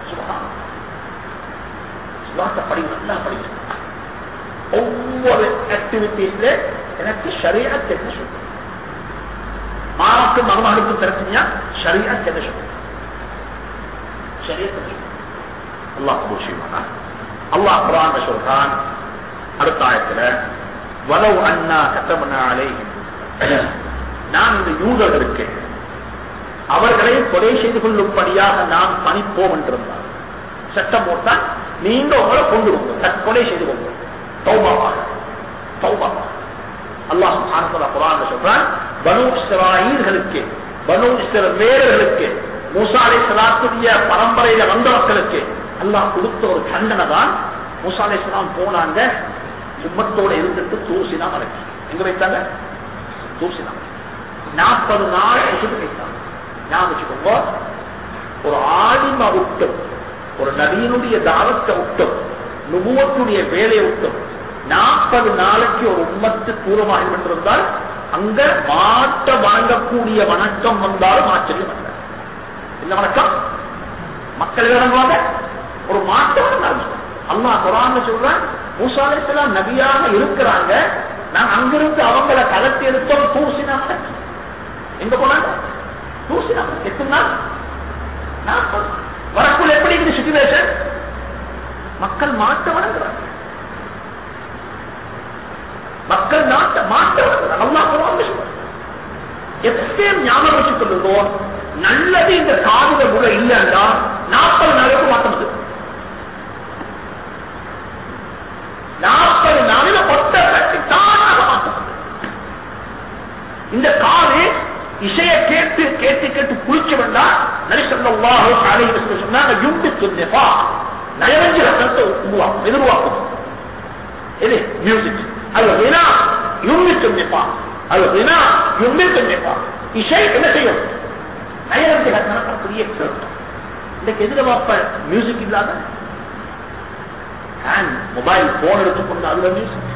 இஸ்லாத்தை படி நல்லா படிக்கணும் ஒவ்வொரு ஆக்டிவிட்டிஸ்ல எனக்கு சரியா தெரிஞ்சு சொல்லும் மாவுக்கு மருமகளுக்கு பிரச்சனையா சரியா தெரிஞ்சு சொல்லும் சரியா தெரிஞ்சு அல்லாஹ் கபூல் செய்வானா அல்லாஹ் குரான் சொல்றான் அடுத்த ஆயத்துல வலவு அண்ணா கத்தமனாலே நான் இந்த யூதர்களுக்கு அவர்களை கொலை செய்து கொள்ளும்படியாக நாம் பணிப்போம் என்றிருந்தார் சட்டம் போட்டால் நீங்க உங்களை கொண்டு போங்க தற்கொலை செய்து கொண்டு தௌபாவாக தௌபாவாக அல்லாஹ் ஆனந்தா குரான் சொல்றான் பனு இஸ்ராயீர்களுக்கு பனு இஸ்ர வேர்களுக்கு மூசாலை சலாத்துடைய பரம்பரையில வந்த மக்களுக்கு அல்லாஹ் கொடுத்த ஒரு தண்டனை தான் மூசாலை சலாம் போனாங்க உம்மத்தோட இருந்துட்டு தூசினா மறைச்சு எங்க வைத்தாங்க தூசினா நாற்பது நாள் உசுட்டு வைத்தாங்க ஞாபகம் வச்சுக்கோங்க ஒரு ஆடிம விட்டும் ஒரு நதியினுடைய தாவத்தை விட்டும் நுபுவத்துடைய வேலையை விட்டும் நாற்பது நாளைக்கு ஒரு உம்மத்து தூரமாக இருந்தால் அங்க மாட்ட வணங்கக்கூடிய வணக்கம் வந்தாலும் ஆச்சரியம் அல்ல என்ன வணக்கம் மக்கள் வணங்குவாங்க ஒரு மாற்றம் வணங்காங்க அல்லாஹ் குரான் சொல்றான் மூசா அலைஹிஸ்ஸலாம் நபியாக இருக்கிறாங்க நான் அங்கிருந்து அவங்கள கலத்தி எடுத்தோம் தூசினாங்க எங்க போனாங்க தூசினாங்க எத்தனை நாள் நாற்பது வரக்குள்ள எப்படி இருக்குது சுச்சுவேஷன் மக்கள் மாற்ற வணங்குறாங்க மக்கள் நாட்ட மாற்ற வணங்குறாங்க அல்லாஹ் குரான் சொல்றான் எப்பயும் ஞாபகம் வச்சுக் கொள்ளுவோம் நல்லது இந்த காதுல முறை இல்லைன்னா நாற்பது நாளைக்கு மாற்ற முடியும் நாற்பது நாளில மொத்த கட்டி தானாக மாற்ற முடியும் இந்த காது இசைய கேட்டு கேட்டு கேட்டு குளிச்ச வேண்டாம் நரிசல்லாஹு அலைஹி சொன்னாங்க யும்பி துன்னிஃபா நயவஞ்ச ரத்தத்தை உருவாக்கும் எதிர்வாக்கும் இது மியூசிக் அது வினா யும்பி துன்னிஃபா அது வினா யும்பி துன்னிஃபா இசை என்ன செய்யும் நயவஞ்ச ரத்தம் கிரியேட் இன்னைக்கு எதிர வாப்ப மியூசிக் இல்லாத ஹேண்ட் மொபைல் போன் எடுத்துக்கொண்டு அதுல மியூசிக்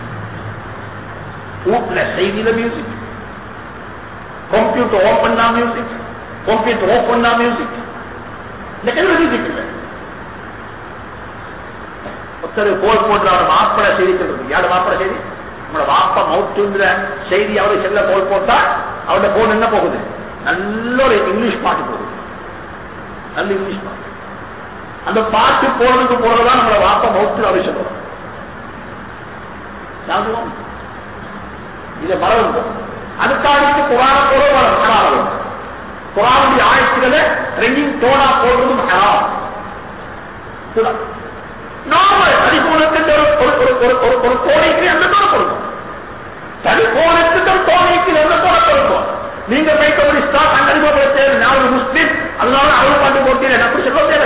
வீட்டுல செய்தியில மியூசிக் கம்ப்யூட்டர் ஓபன் பண்ணா மியூசிக் கம்ப்யூட்டர் ஓபன் பண்ணா மியூசிக் இந்த கையில் மியூசிக் இல்லை ஒருத்தர் போல் போன்ற அவர் மாப்பிள செய்தி சொல்றது யாரு மாப்பிள செய்தி உங்களோட வாப்ப மவுத்துங்கிற செய்தி அவரு செல்ல போல் போட்டா அவரோட போன் என்ன போகுது நல்ல ஒரு இங்கிலீஷ் பாட்டு போகுது நல்ல இங்கிலீஷ் பாட்டு அந்த பாட்டு போறதுக்கு போறதுதான் நம்மளோட வாப்ப மவுத்து அவரு சொல்லுவோம் சாதுவோம் இதை மறந்து அதுக்காக குரான போல ஹராம் குரானுடைய ஆயத்துக்களை ரெண்டையும் தோடா போடுறதும் ஹராம் நார்மல் தனிக்கோணத்துக்கு ஒரு ஒரு ஒரு ஒரு ஒரு ஒரு கோடைக்கு அந்த தோட கொடுக்கும் தனிக்கோணத்துக்கு ஒரு கோடைக்கு அந்த தோட கொடுக்கும் நீங்க மைக்கபடி ஸ்டாக் அங்க அறிமுகப்படுத்த நான் ஒரு முஸ்லீம் அதனால அவரு பாட்டு போட்டீங்க அப்படி சொல்ல தேவை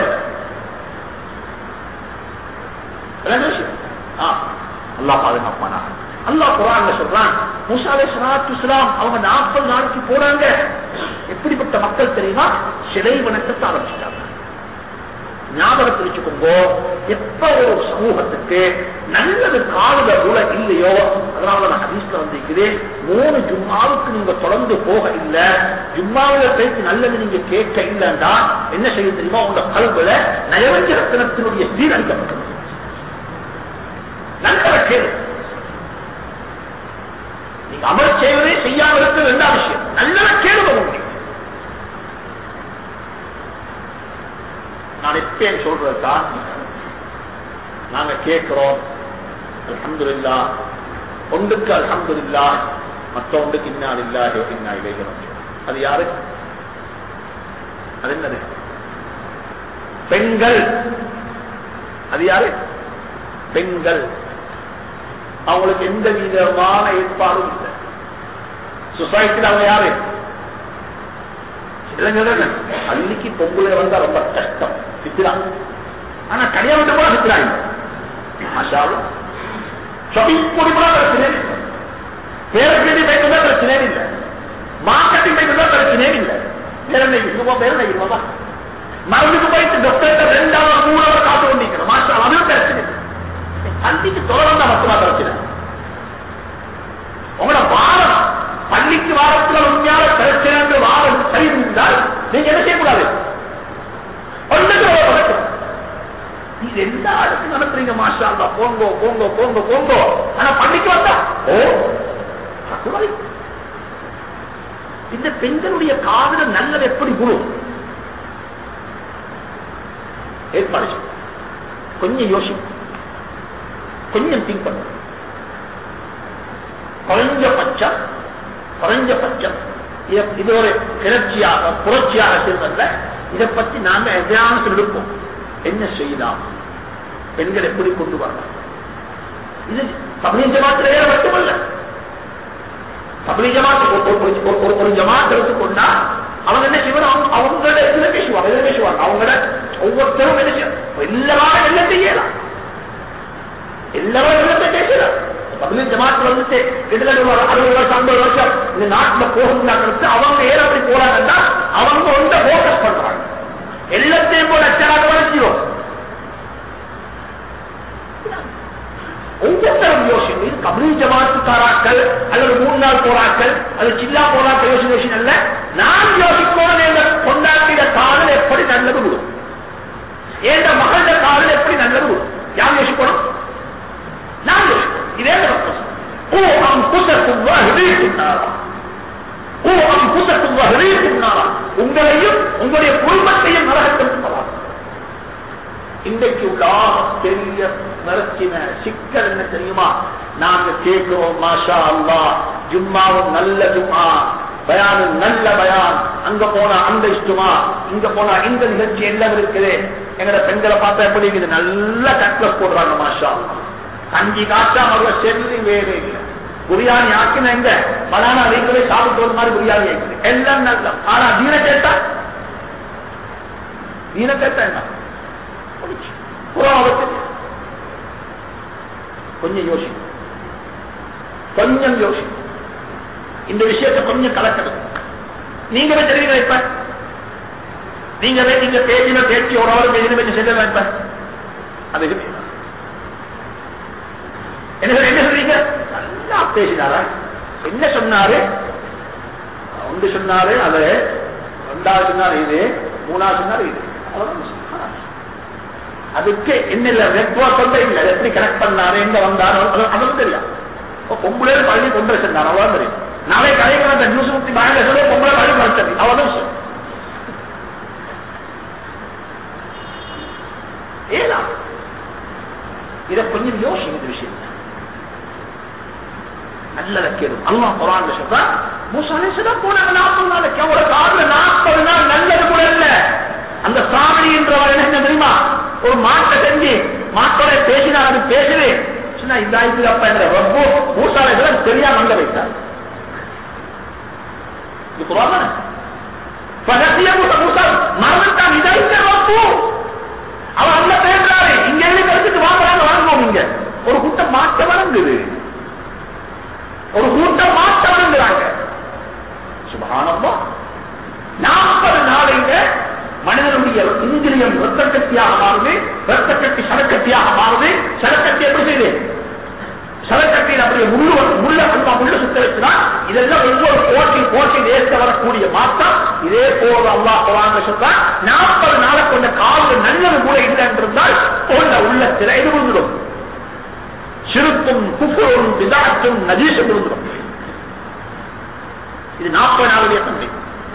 அல்லாஹ் பாதுகாப்பானா அல்லாஹ் குரான்ல சொல்றான் மூசா அலைஹிஸ்ஸலாத்து வஸலாம் அவங்க 40 நாளைக்கு போறாங்க எப்படிப்பட்ட மக்கள் தெரியுமா சிலை வணக்கத்தை ஆரம்பிச்சிட்டாங்க ஞாபகத்தில் வச்சுக்கோங்க எப்ப ஒரு சமூகத்துக்கு நல்லது காதுல உல இல்லையோ அதனால நான் ஹதீஸ்ல வந்திருக்கிறேன் மூணு ஜும்மாவுக்கு நீங்க தொடர்ந்து போக இல்ல ஜும்மாவில பேசி நல்லது நீங்க கேட்க இல்லைன்னா என்ன செய்ய தெரியுமா உங்க கல்வில நயவஞ்சரத்தனத்தினுடைய சீரழிக்கப்பட்டது நல்லதை கேளு நீங்க அமல் செய்வதே செய்யாமல் இருக்கிறது ரெண்டாம் விஷயம் நல்லதை கேளுங்க உங்களுக்கு நான் எப்பயும் சொல்றதா நாங்க கேட்கிறோம் அல்ஹம்துலில்லா ஒன்றுக்கு அல்ஹம்துலில்லா மற்ற ஒன்றுக்கு இன்னா இல்லாஹி இன்னா இலைகிறோம் அது யாரு அது என்னது பெண்கள் அது யாரு பெண்கள் அவங்களுக்கு எந்த விதமான ஏற்பாடும் இல்லை சொசைட்டியில் அவங்க யாரு இளைஞர்கள் அன்னைக்கு பொங்கலை வந்தா ரொம்ப கஷ்டம் சித்திரான் ஆனா கல்யாணம் விட்டு கூட சித்திராங்க மசாலும் ஷாப்பிங் போடி கூட பிரச்சனை இல்லை பேரக்கிட்டி பைக்கு தான் பிரச்சனை இல்லை மார்க்கெட்டிங் பைக்கு தான் பிரச்சனை இல்லை வேற என்ன இருக்குமா வேற என்ன இருக்குமா மருந்துக்கு போயிட்டு டாக்டர் ரெண்டாவது மூணாவது காத்து கொண்டிருக்கணும் மாஸ்டர் அதுவும் பிரச்சனை இல்லை அன்னைக்கு தொடர்ந்து மட்டுமா பிரச்சனை உங்களோட வாரம் பள்ளிக்கு வாரத்துல உண்மையான பிரச்சனை வாரம் சரி இருந்தால் நீங்க என்ன செய்யக்கூடாது ஒன்றுக்கு ஒரு வழக்கம் நீங்க எந்த இடத்துக்கு நடத்துறீங்க மாஷா அல்லா போங்கோ போங்கோ போங்கோ போங்கோ ஆனா பள்ளிக்கு வந்தா ஓ தக்குவாரி. இந்த பெண்களுடைய காதல நல்லது எப்படி குரு ஏற்பாடு செய்யும். கொஞ்சம் யோசிக்கும் கொஞ்சம் திங்க் பண்ணும் குறைஞ்சபட்சம் குறைஞ்சபட்சம் இது- இது ஒரு கிளர்ச்சியாக புரட்சியாக செய்வதல்ல இதை பற்றி நாம எதிரான எடுப்போம் என்ன செய்யலாம் பெண்கள் எப்படி கொண்டு வரலாம் இது தமிழ் ஜமாத்துல வேற மட்டுமல்ல தமிழ் ஜமாத்து ஒரு- ஒரு- ஒரு- ஒரு- ஒரு ஜமாத் எடுத்துக்கொண்டா அவங்க என்ன செய்வாங்க அவங்க அவங்களோட இதுல பேசுவாங்க இதுல பேசுவாங்க அவங்களோட ஒவ்வொருத்தரும் என்ன செய்யும் எல்லாரும் என்ன செய்யலாம் எல்லாரும் எல்லாத்தையும் பேசலாம் தமிழ் ஜமாத்து வந்துட்டு கிட்டத்தட்ட ஒரு அறுபது வருஷம் ஐம்பது வருஷம் இந்த நாட்டுல போகணும்னா அவங்க ஏன் அப்படி போறாங்கன்னா அவங்க ஒன்றை போக்கஸ் பண்றாங்க எல்லாத்தையும் போல அச்சனாக வளர்ச்சிடும் ஒவ்வொருத்தரும் கபரி ஜமாத்துக்காராக்கள் அல்லது மூணு நாள் போராக்கள் அது சில்லா போராக்கள் யோசினேஷன் அல்ல நான் யோசிக்கணும் என்ற கொண்டாட்டிய காதல் எப்படி நல்லது விடும் என்ற மகள காதல் எப்படி நல்லது விடும் யார் யோசிக்கணும் நான் யோசிக்கணும் இதே ஓ அவன் புத்தக்கும் ஓ அவன் புத்தக்கும் உங்களையும் உங்களுடைய குடும்பத்தையும் நரகத்தில் சொல்லலாம் இன்றைக்கு உள்ள பெரிய பிரச்சனை சிக்கல் என்ன தெரியுமா நாங்க கேட்கிறோம் மாஷா அல்லா ஜும்மாவும் நல்ல ஜும்மா பயானும் நல்ல பயான் அங்க போனா அந்த இஷ்டமா இங்க போனா இந்த நிகழ்ச்சி எல்லாம் இருக்குது எங்கட பெண்களை பார்த்தா எப்படி இருக்குது நல்ல கட்லஸ் போடுறாங்க மாஷா அல்லா கஞ்சி காட்டா அவங்க செல்லி வேறு இல்லை பிரியாணி ஆக்கின எங்க பலானா வீட்டிலே சாப்பிட்டு மாதிரி பிரியாணி ஆக்குது எல்லாம் நல்ல ஆனா தீன கேட்டா தீன கேட்டா என்ன கொஞ்சம் யோசி கொஞ்சம் யோசி இந்த விஷயத்தை கொஞ்சம் கலக்கணும் நீங்க தெரியுங்க இப்ப நீங்க நீங்க பேசின பேச்சு ஒரு அவர் பேசின பேச்சு செல்ல இப்ப அது என்ன என்ன சொல்றீங்க நல்லா பேசினாரா என்ன சொன்னாரு ஒன்று சொன்னாரு அது ரெண்டாவது சொன்னாரு இது மூணாவது சொன்னாரு இது அதுக்கு என்ன இல்ல நெட்ஒர்க் வந்து இல்ல எப்படி கனெக்ட் பண்ணாரு எங்க வந்தாரு அதுவும் தெரியும் பொம்பளை பள்ளி கொண்டு சொன்னார் அவ்வளவு தெரியும் நாளை கலைக்கு வந்த நியூஸ் முக்தி பயங்க சொல்லி பொம்பளை பள்ளி வளர்த்தது அவ்வளவு ஏதா இதை கொஞ்சம் யோசிங்க இந்த விஷயம் நல்ல கேடும் அல்லா குரான் சொல்றா மூசாலேசதான் போனாங்க நாற்பது நாளைக்கு அவங்களோட காதுல நாற்பது நாள் நல்லது கூட இல்ல அந்த சாமணி என்றவர் என்ன தெரியுமா ஒரு மாட்டை செஞ்சு மாட்டோட பேசினார் அது பேசுது சொன்னா இதாய்க்கு அப்ப என்ற ரொம்ப மூசாலேசன் தெரியாம அங்க வைத்தார் இது குரான் மூசா மறந்துட்டான் இதாய்க்கு ரப்பு அவன் அங்க பேசுறாரு இங்க இருந்து கருத்துட்டு வாங்குறாங்க வாங்குவோம் இங்க ஒரு கூட்டம் மாட்ட வழங்குது ஒரு கூட்டம் மாட்ட வழங்குறாங்க சுபகானமா நாற்பது நாளைங்க மனிதனுடைய இந்திரியம் ரத்த கட்டியாக மாறுது ரத்த கட்டி சரக்கட்டியாக மாறுது சரக்கட்டி எப்படி செய்யுது சரக்கட்டியில் அப்படியே முள்ளு முள்ள அல்வா முள்ளு சுத்த வச்சுனா இதெல்லாம் ஒவ்வொரு போட்டி போட்டி நேர்த்த வரக்கூடிய மாற்றம் இதே போல அல்லா போவாங்க சொன்னா நாற்பது நாளை கொண்ட காவல் நல்லது கூட இல்லை என்றிருந்தால் கொண்ட உள்ளத்தில் இது விழுந்துடும் சிறுக்கும் குப்புறும் பிதாற்றும் நஜீசும் விழுந்துடும் இது நாற்பது நாளுடைய தன்மை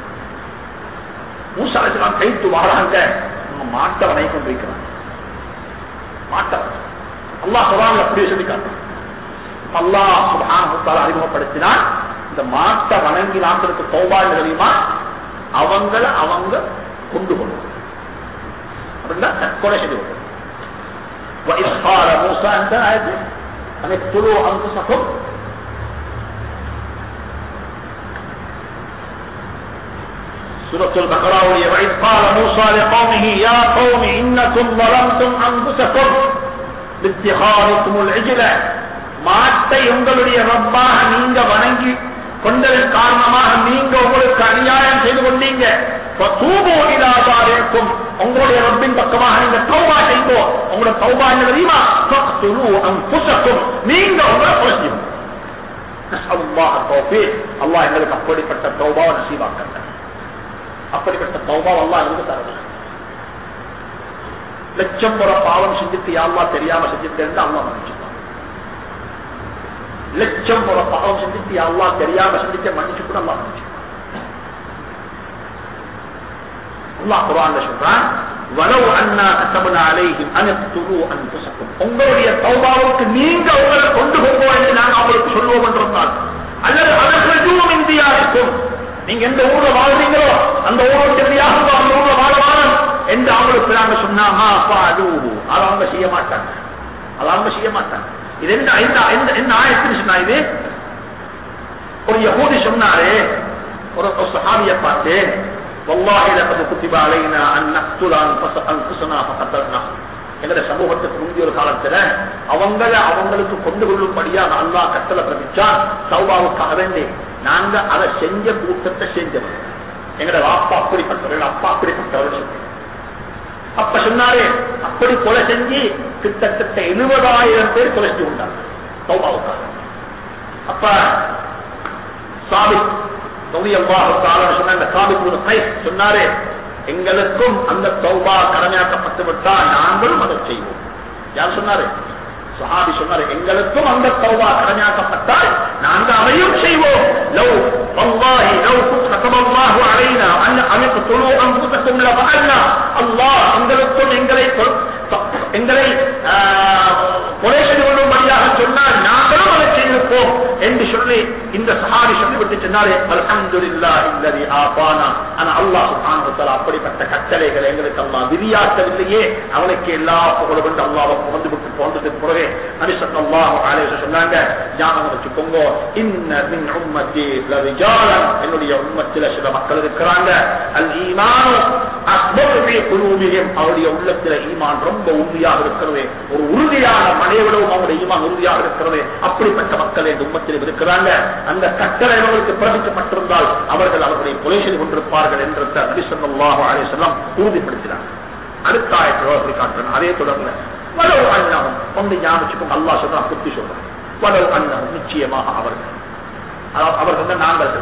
மூசாலாம் கைத்து வாழாங்க மாட்ட வணங்கி கொண்டிருக்கிறாங்க மாட்டவன் அல்லாஹ் குரான் அப்படியே சொல்லி காட்டுறான் அல்லாஹ் சுபான அறிமுகப்படுத்தினால் இந்த மாட்ட வணங்கி நாட்களுக்கு தௌபான்னு தெரியுமா அவங்கள அவங்க கொண்டு கொள்ளும் அப்படின்னா தற்கொலை செய்து கொள்ளும் وإذ قال موسى أنت آية أن اقتلوا أنفسكم سورة البقرة وإذ قال موسى لقومه يا قوم إنكم ظلمتم أنفسكم باتخاذكم العجلة மாட்டை உங்களுடைய ரப்பாக நீங்க வணங்கி கொண்டதன் காரணமாக நீங்க உங்களுக்கு அநியாயம் செய்து கொண்டீங்க இருக்கும் உங்களுடைய ரப்பின் பக்கமாக நீங்க தௌபா செய்தோ உங்களோட தௌபா என்ன தெரியுமா புசக்கும் நீங்க உங்களை குறைஞ்சும் அல்லாஹ் எங்களுக்கு அப்படிப்பட்ட தௌபாவை நசீவாக்கல அப்படிப்பட்ட தௌபா அல்லாஹ் எங்களுக்கு தரல லட்சம் முறை பாவம் செஞ்சுட்டு யாழ்லா தெரியாம செஞ்சுட்டு இருந்தா அல்லாஹ் மன்னிச்சுப்பான் லட்சம் முறை பாவம் செஞ்சுட்டு யாழ்லா தெரியாம செஞ்சுட்டு மன்னிச்சு கூட அல்லாஹ் மன்னிச்சுப்பான் அல்லாஹ் குர்ஆன்ல சொல்றான் வலவு அண்ணா கத்தபனா அலைஹிம் அனக்துரு அன்புசக்கும் உங்களுடைய தௌபாவுக்கு நீங்க உங்களை கொண்டு போவோம் என்று நாங்கள் அவங்களுக்கு சொல்லுவோம் என்றால் அல்லது அதற்கும் இந்தியா இருக்கும் நீங்க எந்த ஊர்ல வாழ்றீங்களோ அந்த ஊரை தெரியாத அந்த ஊர்ல வாழ வாழும் என்று அவங்களுக்கு நாங்க சொன்னாமா அப்பா அது அதை அவங்க செய்ய மாட்டாங்க அதை அவங்க செய்ய மாட்டாங்க இது என்ன என்ன என்ன ஆயத்துன்னு சொன்னா இது ஒரு யகூதி சொன்னாரு ஒரு சஹாபியை பார்த்து والله لقد كتب علينا ان نقتل انفسنا فقتلنا எங்கட சமூகத்துக்கு முந்தைய ஒரு காலத்துல அவங்கள அவங்களுக்கு கொண்டு கொள்ளும்படியாக அல்லா கட்டளை பிரமிச்சான் சௌபாவுக்காக வேண்டி நாங்க அதை செஞ்ச கூட்டத்தை செஞ்சோம் எங்கட அப்பா அப்படிப்பட்டவர்கள் அப்பா அப்படிப்பட்டவர்கள் அப்ப சொன்னாரு அப்படி கொலை செஞ்சு கிட்டத்தட்ட எழுபதாயிரம் பேர் கொலை செஞ்சு கொண்டாங்க சௌபாவுக்காக அப்ப சாபிக் சொன்னாங்க சாபிக் ஒரு கை சொன்னாரு எங்களுக்கும் அந்த தௌபா கடமையாக்கப்பட்டு விட்டால் நாங்களும் அதை செய்வோம் யார் சொன்னாரு சஹாபி சொன்னாரு எங்களுக்கும் அந்த தௌபா கடமையாக்கப்பட்டால் நாங்கள் அதையும் செய்வோம் லவ் வல்லாஹி லவ் كتب الله علينا ان امقتلوا انفسكم لفعلنا الله எங்களுக்கும் எங்களை எங்களை கொலை செய்து கொள்ளும்படியாக சொன்னால் நாங்களும் அதை செய்திருப்போம் என்று சொல்லி இந்த சஹாபி சொல்லிவிட்டு சொன்னாரே அல்ஹம்துலில்லா இல்லதி ஆபானா ஆனா அல்லாஹ் சுப்ஹானஹு வ தஆலா அப்படிப்பட்ட கட்டளைகளை எங்களுக்கு அல்லாஹ் விதியாக்கவில்லையே அவனுக்கு எல்லா புகழும் என்று அல்லாஹ் புகழ்ந்து விட்டு போனதுக்கு பிறகு நபி ஸல்லல்லாஹு அலைஹி வஸல்லம் சொன்னாங்க ஞாபகம் வச்சுக்கோங்க இன்ன மின் உம்மத்தி லரிஜாலன் என்னுடைய உம்மத்தில சில மக்கள் இருக்கிறாங்க அல் ஈமான் அஸ்பரு ஃபீ குலூபிஹிம் அவருடைய உள்ளத்தில ஈமான் ரொம்ப உறுதியாக இருக்கிறது ஒரு உறுதியான மனையை விடவும் அவருடைய ஈமான் உறுதியாக இருக்கிறது அப்படிப்பட்ட மக்கள் இந்த உம்மத்தில் இருக்கிறாங்க அந்த கட்டளை அவர்களுக்கு பிறப்பிக்கப்பட்டிருந்தால் அவர்கள் அவர்களை கொலை செய்து கொண்டிருப்பார்கள் என்ற நபி ஸல்லல்லாஹு அலைஹி வஸல்லம் உறுதிப்படுத்தினார் அடுத்த ஆயத்தில் அப்படி காட்டுறேன் அதே தொடர்ந்து வலவு அண்ணகம் ஒன்று ஞாபகம் அல்லாஹ் சொல்றான் குத்தி சொல்றான் வலவு அண்ணகம் நிச்சயமாக அவர்கள் அதாவது அவர்கள் தான் நாங்கள்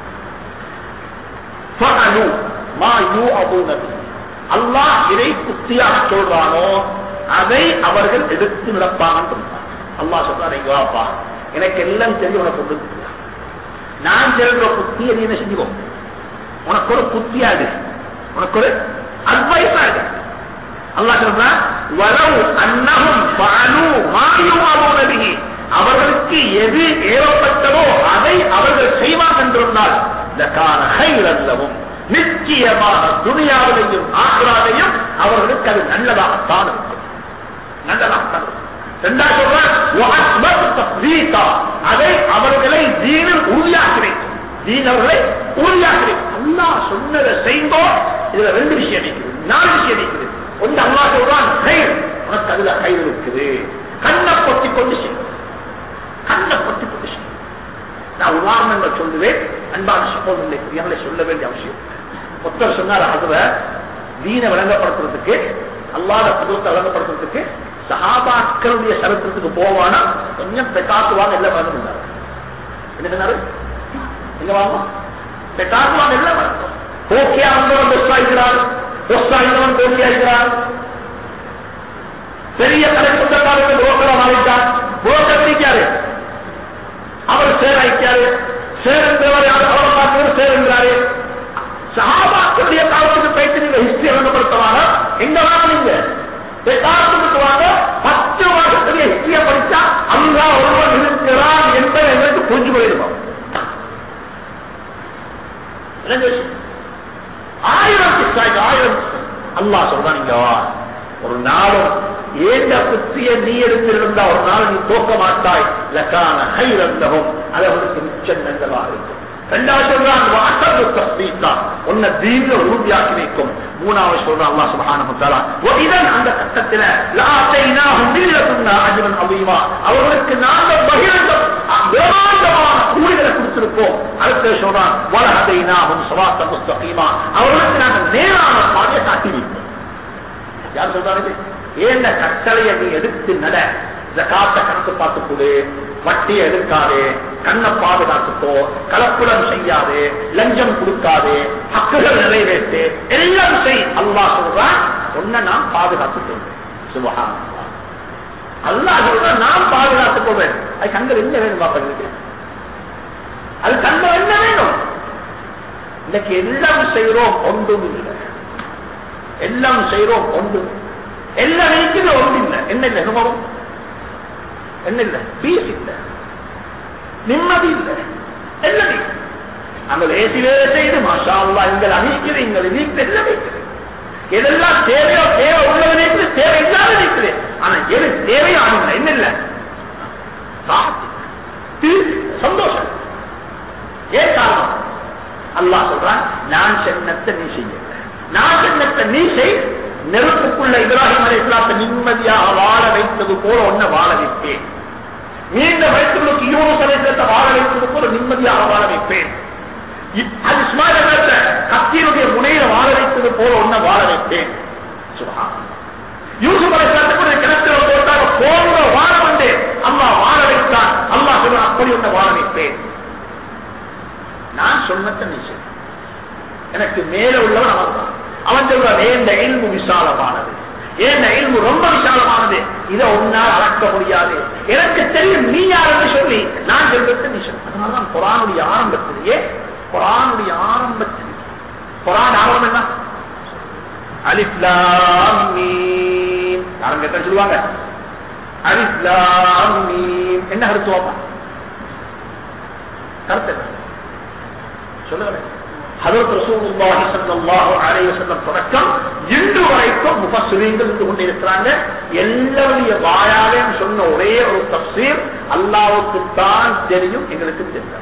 ஃபஅலு மா யூஅபூன பிஹி. அல்லாஹ் இதை குத்தியாக சொல்றானோ அதை அவர்கள் எடுத்து நடப்பாங்கன்னு சொல்றான் அல்லாஹ் சொல்றான் இங்க வாப்பா எனக்கு எல்லாம் தெரியும் உனக்கு ஒன்று தெரியாது. நான் சொல்ற புத்தியை நீ என்ன செஞ்சுக்கோ உனக்கு ஒரு புத்தியாது உனக்கு ஒரு அட்வைஸா இருக்கு அல்லாஹ் சொல்றான் வரவு அன்னகும் பாலு மாயுமாவோன பிஹி அவர்களுக்கு எது ஏவப்பட்டதோ அதை அவர்கள் செய்வாங்க என்றிருந்தால் லகான ஹைரல்லவும் நிச்சயமாக துணியாவிலையும் ஆக்ராவையும் அவர்களுக்கு அது நல்லதாகத்தான் இருக்கும் நல்லதாகத்தான் இருக்கும் ரெண்டாவது சொல்றான் "வஅஸ்பத் தஸ்தீகா." அதை அவர்களை தீனில் உறுதியாக்கி வைக்கும் தீன் அவர்களை உறுதியாக்கி வைக்கும் அல்லாஹ் சொன்னதை செய்தோ இதுல ரெண்டு விஷயம் இருக்குது நாலு விஷயம் இருக்குது ஒன்று அல்லாஹ் சொல்றான் "ஹைர்." உனக்கு அதுல கயிறு இருக்குது கண்ணை பொத்தி கொண்டு செய் கண்ணை பொத்தி கொண்டு செய் நான் உதாரணங்கள் சொல்லுவேன் அன்பான சகோதரர்களை பிரியங்களை சொல்ல வேண்டிய அவசியம் ஒருத்தர் சொன்னார் அதுல தீன விளங்கப்படுத்துறதுக்கு அல்லாத புதுத்தை விளங்கப்படுத்துறதுக்கு சஹாபாக்களுடைய சரித்திரத்துக்கு போவானா கொஞ்சம் பெட்டாக்குவாங்க எல்லாம் வளர்ந்துருந்தாரு என்ன சொன்னாரு எங்க வாங்க பெட்டாக்குவாங்க எல்லாம் வளர்ந்தோம் கோக்கியா வந்தவன் பொஸ்தாகிறார் பொஸ்தாகிறவன் கோக்கியாகிறார் பெரிய கடை சொந்தக்காரர்கள் புரோக்கரா மாறிட்டார் புரோக்கர் நீக்காரு அவர் சேர ஐக்காரு சேரன்றவர் யார் அவரை பார்த்தவர் சேருங்கிறாரு சஹாபாக்களுடைய காலத்துக்கு போயிட்டு நீங்க ஹிஸ்டரி வழங்கப்படுத்துவாங்க எங்க வாங்க நீங்க காலத்துக்கு வாங்க பத்து வருஷத்துடைய ஹிஸ்டரியை படிச்சா அங்க ஒருவர் இருக்கிறான் என்பதை எங்களுக்கு புரிஞ்சு போயிடுவோம் ஆயிரம் கிஸ்டாய்க்கு ஆயிரம் அல்லா சொல்றான் இங்க வா ஒரு நாளும் ஏந்த புத்திய நீ எடுத்திருந்தா ஒரு நாள் நீ தோக்க மாட்டாய் லக்கான ஹைரந்தகம் அது அவனுக்கு மிச்சம் நல்லதாக இருக்கும் ரெண்டாவது சொல்றான் வாசல் தஸ்தீத்தா உன்னை தீவிர உறுதியாக்கி வைக்கும் மூணாவது சொல்றான் அல்லாஹ் சுப்ஹானஹு வ தஆலா வ இதன் அந்த கட்டத்தில லாத்தைனாஹும் மில்லத்துன்னா அஜ்ரன் அலீமா அவர்களுக்கு நாங்கள் பகிரங்கம் பிரமாண்டமான கூலிகளை கொடுத்திருப்போம் அடுத்து சொல்றான் வலஹதைனாஹும் ஸிராத்த முஸ்தகீமா அவர்களுக்கு நாங்கள் நேரான பாதையை காட்டி வைப்போம் யார் சொல்றாரு ஏன் கட்டளையை நீ எடுத்து நட ஜகாத்த கணக்கு பார்த்து கொடு வட்டியை எடுக்காதே கண்ணை பாதுகாத்துக்கோ கலப்புலம் செய்யாது லஞ்சம் கொடுக்காது ஹக்குகள் நிறைவேற்று எல்லாம் செய் அல்லாஹ் சொல்றான் ஒன்ன நான் பாதுகாத்துக் கொள்வேன் சுபஹா அல்லாஹ் சொல்றான் நான் பாதுகாத்துக் கொள்வேன் அது கண்கள் என்ன வேணும் பாப்பா அது கண்கள் என்ன வேணும் இன்னைக்கு எல்லாம் செய்யறோம் ஒன்றும் இல்லை எல்லாம் செய்யறோம் ஒன்று எல்லாம் இருக்குது ஒன்று இல்லை என்ன இல்லை அனுபவம் என்ன இல்லை பீஸ் இல்லை நிம்மதி இல்லை எல்லாம் இல்லை அங்கே ஏசிலே செய்து மாஷா அல்லா எங்கள் அணிக்கிறது எங்கள் வீட்டு எல்லாம் இருக்குது எதெல்லாம் தேவையோ தேவை உள்ளவன் இருக்குது தேவை இல்லாத இருக்குது ஆனா எது தேவையோ ஆனுங்க என்ன இல்லை சந்தோஷம் ஏன் காரணம் அல்லாஹ் சொல்றான் நான் சென்னத்தை நீ செய்ய நான் சென்னத்தை நீ செய் நெருப்புக்குள்ள இப்ராஹிம் அலி இஸ்லாத்தை நிம்மதியாக வாழ வைத்தது போல ஒன்ன வாழ வைப்பேன் நீண்ட வயசுகளுக்கு யூனஸ் அலைசத்தை வாழ வைத்தது போல நிம்மதியாக வாழ வைப்பேன் அது இஸ்மாயில கத்தியினுடைய முனையில வாழ வைத்தது போல ஒன்ன வாழ வைப்பேன் சுபா யூசுப் அலைசத்தை கூட கிணத்துல போட்டாங்க போன்ற வாழ வந்து அம்மா வாழ வைத்தான் அம்மா சொல்ல அப்படி ஒன்ன வாழ நான் சொன்னதை நீ செய் எனக்கு மேல உள்ளவன் அவன் தான் அவன் சொல்றான் ஏந்த இல்மு விசாலமானது ஏந்த இல்மு ரொம்ப விசாலமானது இதை உன்னால் அளக்க முடியாது எனக்கு தெரியும் நீ யாருன்னு சொல்லி நான் சொல்றது நீ சொல்லு அதனாலதான் குரானுடைய ஆரம்பத்திலேயே குரானுடைய ஆரம்பத்தில் குரான் ஆரம்பம் என்ன அலிப்லாம் மீம் யாரும் கேட்ட சொல்லுவாங்க அலிப்லாம் மீம் என்ன கருத்து வாப்பா கருத்து என்ன சொல்லுங்க ஹதரத் ரசூலுல்லாஹி ஸல்லல்லாஹு அலைஹி வஸல்லம் தொடக்கம் இன்று வரைக்கும் முஃபஸ்ஸிரீன்கள் இருந்து கொண்டிருக்கிறாங்க எல்லாருடைய வாயாலே சொன்ன ஒரே ஒரு தஃசீர் அல்லாஹ்வுக்கு தான் தெரியும் எங்களுக்கு தெரியும்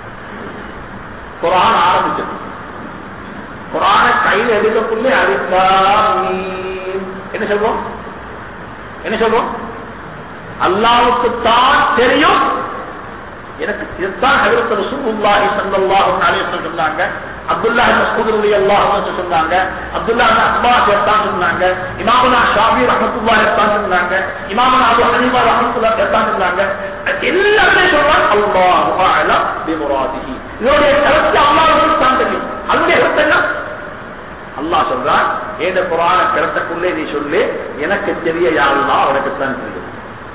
குர்ஆன் ஆரம்பிச்சது குர்ஆனை கையில் எடுக்கக்குள்ளே அலிஃபாம் என்ன சொல்றோம் என்ன சொல்றோம் அல்லாஹ்வுக்கு தான் தெரியும் எனக்கு இதுதான் ஹஜரத் ரசூலுல்லாஹி ஸல்லல்லாஹு அலைஹி வஸல்லம் சொன்னாங்க அப்துல்லாஹ் மஸ்ஊத் ரலியல்லாஹு அன்ஹு சொன்னாங்க அப்துல்லாஹ் இப்னு அப்பாஸ் தான் சொன்னாங்க இமாமுனா ஷாஃபி ரஹ்மத்துல்லாஹி தான் சொன்னாங்க இமாமுனா அபூ ஹனீஃபா ரஹ்மத்துல்லாஹி தான் சொன்னாங்க எல்லாமே சொல்றாங்க அல்லாஹு அஅலம் பிமுராதிஹி இதோட கருத்து அல்லாஹ்வுக்கு தான் தெரியும் அதனுடைய கருத்து என்ன அல்லாஹ் சொல்றான் ஏத குரான கிடத்தக்குள்ளே நீ சொல்லு எனக்கு தெரிய யாருன்னா அவனுக்கு தான் தெரியும்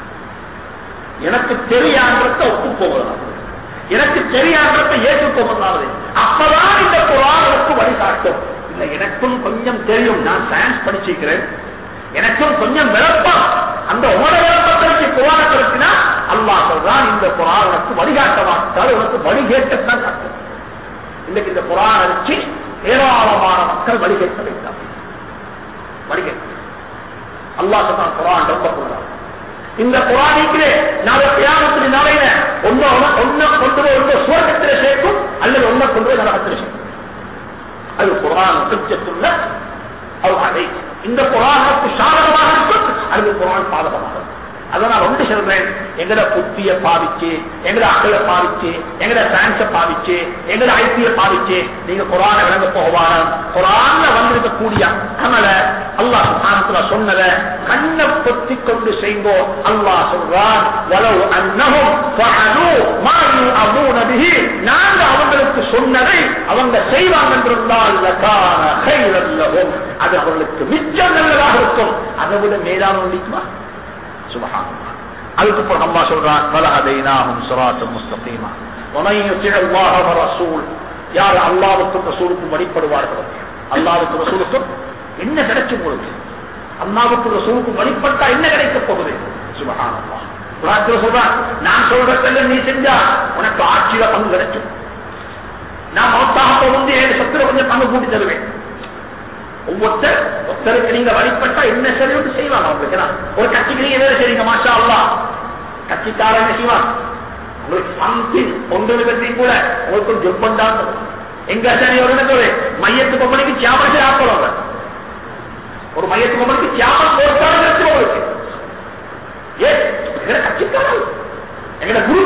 எனக்கு தெரியான்றத ஒப்பு போவதால் எனக்கு தெரியான்றத ஏற்று போவதாவது அப்பதான் இந்த குரானுக்கு வழிகாட்டும் இல்ல எனக்கும் கொஞ்சம் தெரியும் நான் சயின்ஸ் படிச்சிருக்கிறேன் எனக்கும் கொஞ்சம் விளப்பம் அந்த உணர விளப்பத்திற்கு குரான கிடத்தினா அல்லாஹ் சொல்றான் இந்த குரான் உனக்கு வழிகாட்ட மாட்டால் உனக்கு வழிகேட்டத்தான் காட்டும் இன்னைக்கு இந்த குரான் அடிச்சு ஏராளமான மக்கள் வழிகேட்ட வைத்தார் வழிகேட்ட அல்லாஹ் சொல்றான் குரான் ரொம்ப கூடாது இந்த குரானிக்கு நாளை தியாகத்தின் நாளையில ஒன்ன ஒன்ன கொண்டு போய் ஒன்று சுவர்க்கத்திலே சேர்க்கும் அல்லது ஒன்ன கொண்டு போய் நரகத்திலே சேர்க்கும் அது குரான் சுற்றத்துள்ள அவர் அதை இந்த குரானுக்கு சாதகமாக இருக்கும் அது குரான் பாதகமாக இருக்கும் அதனால் ஒன்று சொல்றேன் எங்கட புத்திய பாவிச்சு எங்கட அக்கல பாவிச்சு எங்கட சயின்ஸ பாவிச்சு எங்கட ஐபிய பாவிச்சு நீங்க குரான விளங்க போவான குரான்ல வந்திருக்கக்கூடிய அமல அல்லாஹ் சுப்ஹானஹு சொன்னத கண்ணை பொத்தி கொண்டு செய்ங்கோ அல்லாஹ் சொல்றான் வலவு அன்னஹும் ஃபஅலு மா யுஅமூன பிஹி நாங்க அவங்களுக்கு சொன்னதை அவங்க செய்வாங்க என்றால் லகான கைரல் லஹும் அது அவர்களுக்கு மிச்சம் நல்லதாக இருக்கும் அதை விட மேலான ஒழிக்குமா سبحان الله அதுக்கு அப்புறம் அல்லாஹ் சொல்றான் வலஹதைனாஹும் ஸிராத்தல் முஸ்தகீமா ومن يطع الله والرسول யார் அல்லாஹ்வுக்கும் ரசூலுக்கும் வழிபடுவார்களோ அல்லாஹ்வுக்கும் ரசூலுக்கும் என்ன கிடைக்கும் உங்களுக்கு அல்லாஹ்வுக்கும் ரசூலுக்கும் வழிபட்டா என்ன கிடைக்க போகுது சுபஹானல்லாஹ் குர்ஆன்ல சொல்றான் நான் சொல்றதெல்லாம் நீ செஞ்சா உனக்கு ஆட்சியில பங்கு கிடைக்கும் நான் மௌத்தாக போகும்போது ஏழு சத்துல கொஞ்சம் பங்கு கூட்டி தருவேன் ஒவ்வொருத்தர் ஒருத்தருக்கு நீங்க வழிபட்டா என்ன சரின்னு செய்வாங்க அவங்களுக்கு ஏன்னா, ஒரு கட்சிக்கு நீங்க வேலை செய்றீங்க மாஷா அல்லா கட்சிக்காரன் என்ன செய்வான் உங்களுக்கு சம்திங் ஒன்று பற்றி கூட உங்களுக்கு ஒரு ஜொப் பண்ணாங்க எங்க சரி ஒரு என்ன சொல்லு மையத்து பொம்பளைக்கு சியாமன் செய்ய ஆப்பலாம் ஒரு மையத்து பொம்பளைக்கு சியாமன் போட்டாலும் இருக்கு உங்களுக்கு ஏ எங்கட கட்சிக்காரன் எங்கட குரு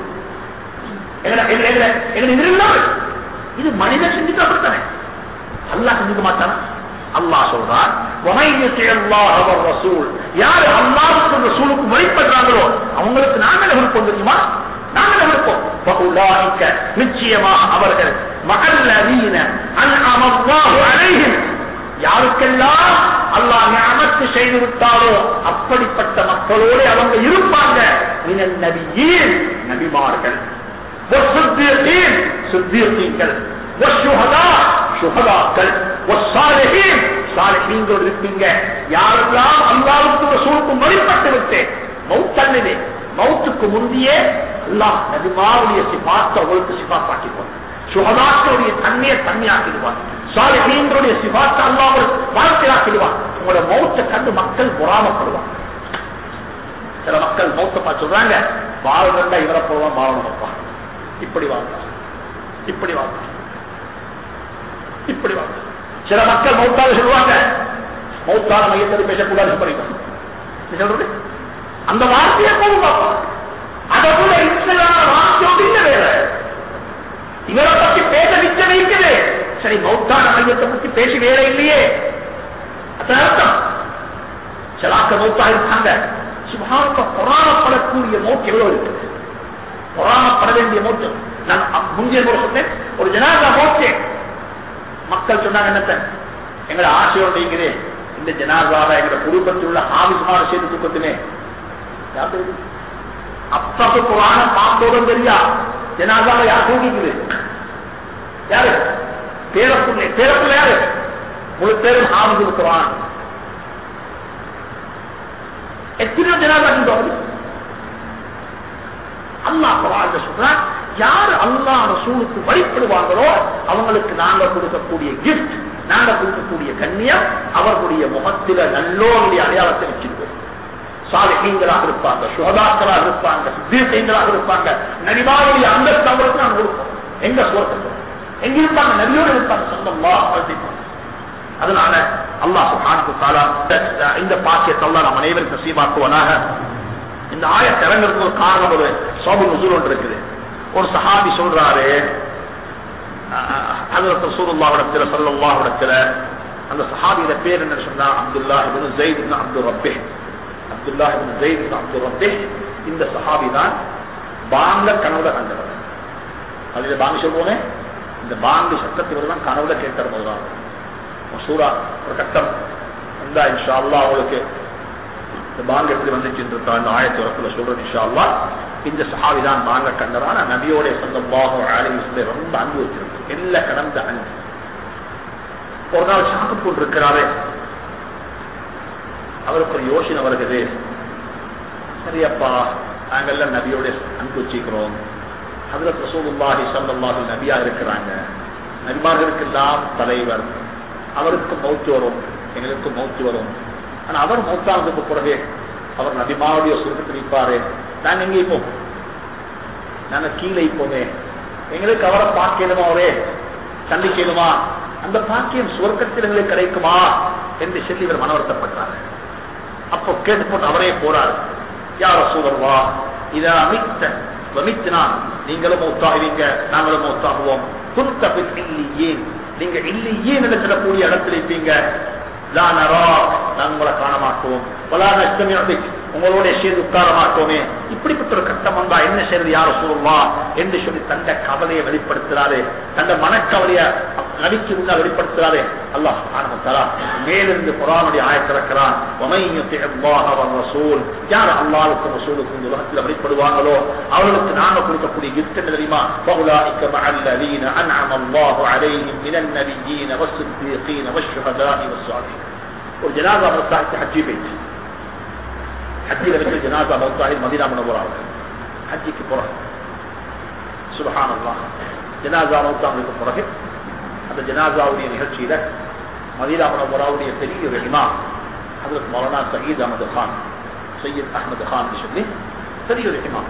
எங்கட எங்கட எங்கட எங்கட எதிரில்லாமல் இது மனிதன் சிந்திக்க அப்படித்தானே அல்லாஹ் செஞ்சுக்க மாட்டானா அல்லாஹ் சொல்றான் وَمَن يُطِعِ اللَّهَ وَالرَّسُولَ யார் அல்லாஹ்வுக்கும் ரசூலுக்கும் வழிபடுறாங்களோ அவங்களுக்கு நாங்க விருப்பம் தெரியுமா நாங்க விருப்பம் فَأُولَٰئِكَ நிச்சயமாக அவர்கள் مَعَ الَّذِينَ أَنْعَمَ اللَّهُ عَلَيْهِمْ யாருக்கெல்லாம் அல்லாஹ் நியமத்து செய்து விட்டாரோ அப்படிப்பட்ட மக்களோடு அவங்க இருப்பாங்க மினல் நபியீன் நபிமார்கள் والصديقين صديقீன்கள் والشهداء சுகதாக்கள் சாலிஹீன் சாலிஹீன்கள் இருப்பீங்க யாரெல்லாம் அல்லாவுக்கு ரசூலுக்கும் வழிபட்டு விட்டேன் மௌத்தன்னிலே மௌத்துக்கு முந்தையே அல்லாஹ் நபிமாவுடைய சிபாத்தை உங்களுக்கு சிபாத்தாக்கிடுவான் சுகதாக்களுடைய தண்ணியை தண்ணியாக்கிடுவான் சாலிஹீன்களுடைய சிபாத்தை அல்லாஹ் வாழ்க்கையாக்கிடுவான் உங்களோட மௌத்தை கண்டு மக்கள் பொறாமப்படுவான் சில மக்கள் மௌத்த பார்த்து சொல்றாங்க வாழ்றா இவரை போவான் வாழணும் இப்படி வாழ்றான் இப்படி வாழ்றான் இப்படி வாங்க சில மக்கள் மௌத்தால சொல்லுவாங்க மௌத்தான மையத்தில் பேசக்கூடாது படிக்கும் சொல்றது அந்த வார்த்தையை போதும் பார்ப்போம் அதை கூட இன்சலான வார்த்தையோடு இல்ல வேற இவரை பத்தி பேச நிச்சயம் இருக்குது சரி மௌத்தான மையத்தை பத்தி பேசி வேற இல்லையே அதான் அர்த்தம் சிலாக்க மௌத்தா இருக்காங்க சுபாரத்தை பொறாமப்படக்கூடிய மௌத்து எவ்வளவு இருக்கு பொறாமப்பட வேண்டிய மௌத்து நான் முந்தைய முறை சொன்னேன் ஒரு மக்கள் சொன்னாங்க என்னத்த எங்களை ஆசையோடு இருக்குது இந்த ஜனாதாவை எங்க குடும்பத்தில் உள்ள ஆவிசுமார செய்து தூக்கத்தினே யார் தெரியுது அப்பப்ப குரான பார்த்தோடும் தெரியா ஜனாதாவை யார் தூக்கிக்குது யாரு பேரப்புள்ள பேரப்புள்ள யாரு முழு பேரும் ஆவிது குரான் எத்தனை ஜனாதா தோணுது அல்லாஹ் குரான் சொல்றான் யார் அல்லாஹ் ரசூலுக்கு வழிபடுவாங்களோ அவங்களுக்கு நாங்க கொடுக்கக்கூடிய கிஃப்ட் நாங்க கொடுக்கக்கூடிய கண்ணியம் அவர்களுடைய முகத்தில நல்லோருடைய அடையாளத்தை வச்சிருக்கோம் சாலிகங்களாக இருப்பாங்க சுகதாக்களாக இருப்பாங்க சித்தீசங்களாக இருப்பாங்க நடிவாருடைய அந்தஸ்து அவருக்கு நாங்க கொடுப்போம் எங்க சுகத்தை எங்க இருப்பாங்க நபியோடு இருப்பாங்க சொந்தம்மா அதனால அல்லாஹ் சுப்ஹானஹு தஆலா இந்த பாக்கியத்தை அல்லாஹ் நம் அனைவரும் நசீபாக்குவானாக இந்த ஆயத்தை இறங்குறதுக்கு ஒரு காரணம் ஒரு சோபு நுசுல் ஒன்று இருக்குது ஒரு சஹாபி சொல்றாரு ஹஜரத் ரசூலுல்லாஹிடத்துல ஸல்லல்லாஹு அந்த சஹாபியோட பேர் என்ன சொன்னா அப்துல்லாஹ் இப்னு ஸைத் இப்னு அப்துர் ரப்பிஹ் அப்துல்லாஹ் இப்னு ஸைத் இப்னு அப்துர் ரப்பிஹ் இந்த சஹாபி தான் பாங்க கனவுல கண்டவர் அதுல பாங்க சொல்லுவோமே இந்த பாங்கு சத்தத்தை தான் கனவுல கேட்டார் முதலாம் சூரா ஒரு கட்டம் வந்தா இன்ஷா அல்லாஹ் அவங்களுக்கு இந்த பாங்க எப்படி வந்துச்சுன்றதா இந்த ஆயத்து வரப்புல சொல்றது இன்ஷா அல்லாஹ் இந்த சஹாபி தான் பாங்க கண்டரான நபியோடைய சொந்தமாக ஆலிமிஸ்ல ரொம்ப அன்பு வச்சிருக்கு எல்லா கடந்த அன்பு ஒரு நாள் சாப்பிட்டு கொண்டிருக்கிறாரு அவருக்கு ஒரு யோசனை வருகிறது சரியப்பா நாங்கெல்லாம் நபியோட அன்பு வச்சுக்கிறோம் அதுல ரசூலுல்லாஹி ஸல்லல்லாஹு நபியா இருக்கிறாங்க நபிமார்களுக்கெல்லாம் தலைவர் அவருக்கு மௌத்து வரும் எங்களுக்கு மௌத்து வரும் ஆனா அவர் மௌத்தானதுக்கு பிறகு அவர் நபிமாவுடைய சுருக்கத்தில் இருப்பாரு நாங்க எங்கே இப்போ நாங்க கீழே இப்போமே எங்களுக்கு அவரை பார்க்கணுமா அவரே சந்திக்கணுமா அந்த பாக்கியம் சுவர்க்கத்தில் எங்களுக்கு கிடைக்குமா என்று சொல்லி இவர் மனவருத்தப்பட்டார் அப்போ கேட்டு போட்டு அவரே போறார் யார சூழல்வா இத அமித்த வமித்தினா நீங்களும் மௌத்தாகுவீங்க நாங்களும் மௌத்தாகுவோம் குருத்த இல்லையே நீங்க இல்லையே நிலத்திடக்கூடிய இடத்துல இருப்பீங்க நாங்கள் உங்களை காண மாட்டோம் உங்களோட சேர்ந்து உட்கார மாட்டோமே இப்படிப்பட்ட ஒரு கட்டம் வந்தா என்ன செய்யறது யார சொல்லுவா என்று சொல்லி தந்த கவலையை வெளிப்படுத்துறாரு தந்த மனக்கவலைய நடிச்சு முன்னா வெளிப்படுத்துறாரு அல்லாஹ் ஆனந்தரா மேலிருந்து குரானுடைய ஆயத்திறக்கிறான் யார் அல்லாவுக்கும் ரசூலுக்கும் இந்த உலகத்தில் வெளிப்படுவாங்களோ அவர்களுக்கு நாங்க கொடுக்கக்கூடிய கிஃப்ட் என்ன தெரியுமா فأولئك مع الذين أنعم الله عليهم من النبيين والصديقين والشهداء والصالحين ஒரு ஜனாதா மௌத்தாஹி ஹஜ்ஜி போயிட்டு ஹஜ்ஜில வச்சு ஜனாதா மௌத்தாஹி மதீனா முனவராக ஹஜ்ஜிக்கு பிறகு சுபஹானல்லாஹ் ஜனாதா மௌத்தாவுக்கு பிறகு அந்த ஜனாதாவுடைய நிகழ்ச்சியில மதீனா முனவராவுடைய பெரிய ஒரு இமாம் ஹஜரத் மௌலானா சயீத் அஹமது கான் சையத் அஹமது கான் சொல்லி பெரிய ஒரு இமாம்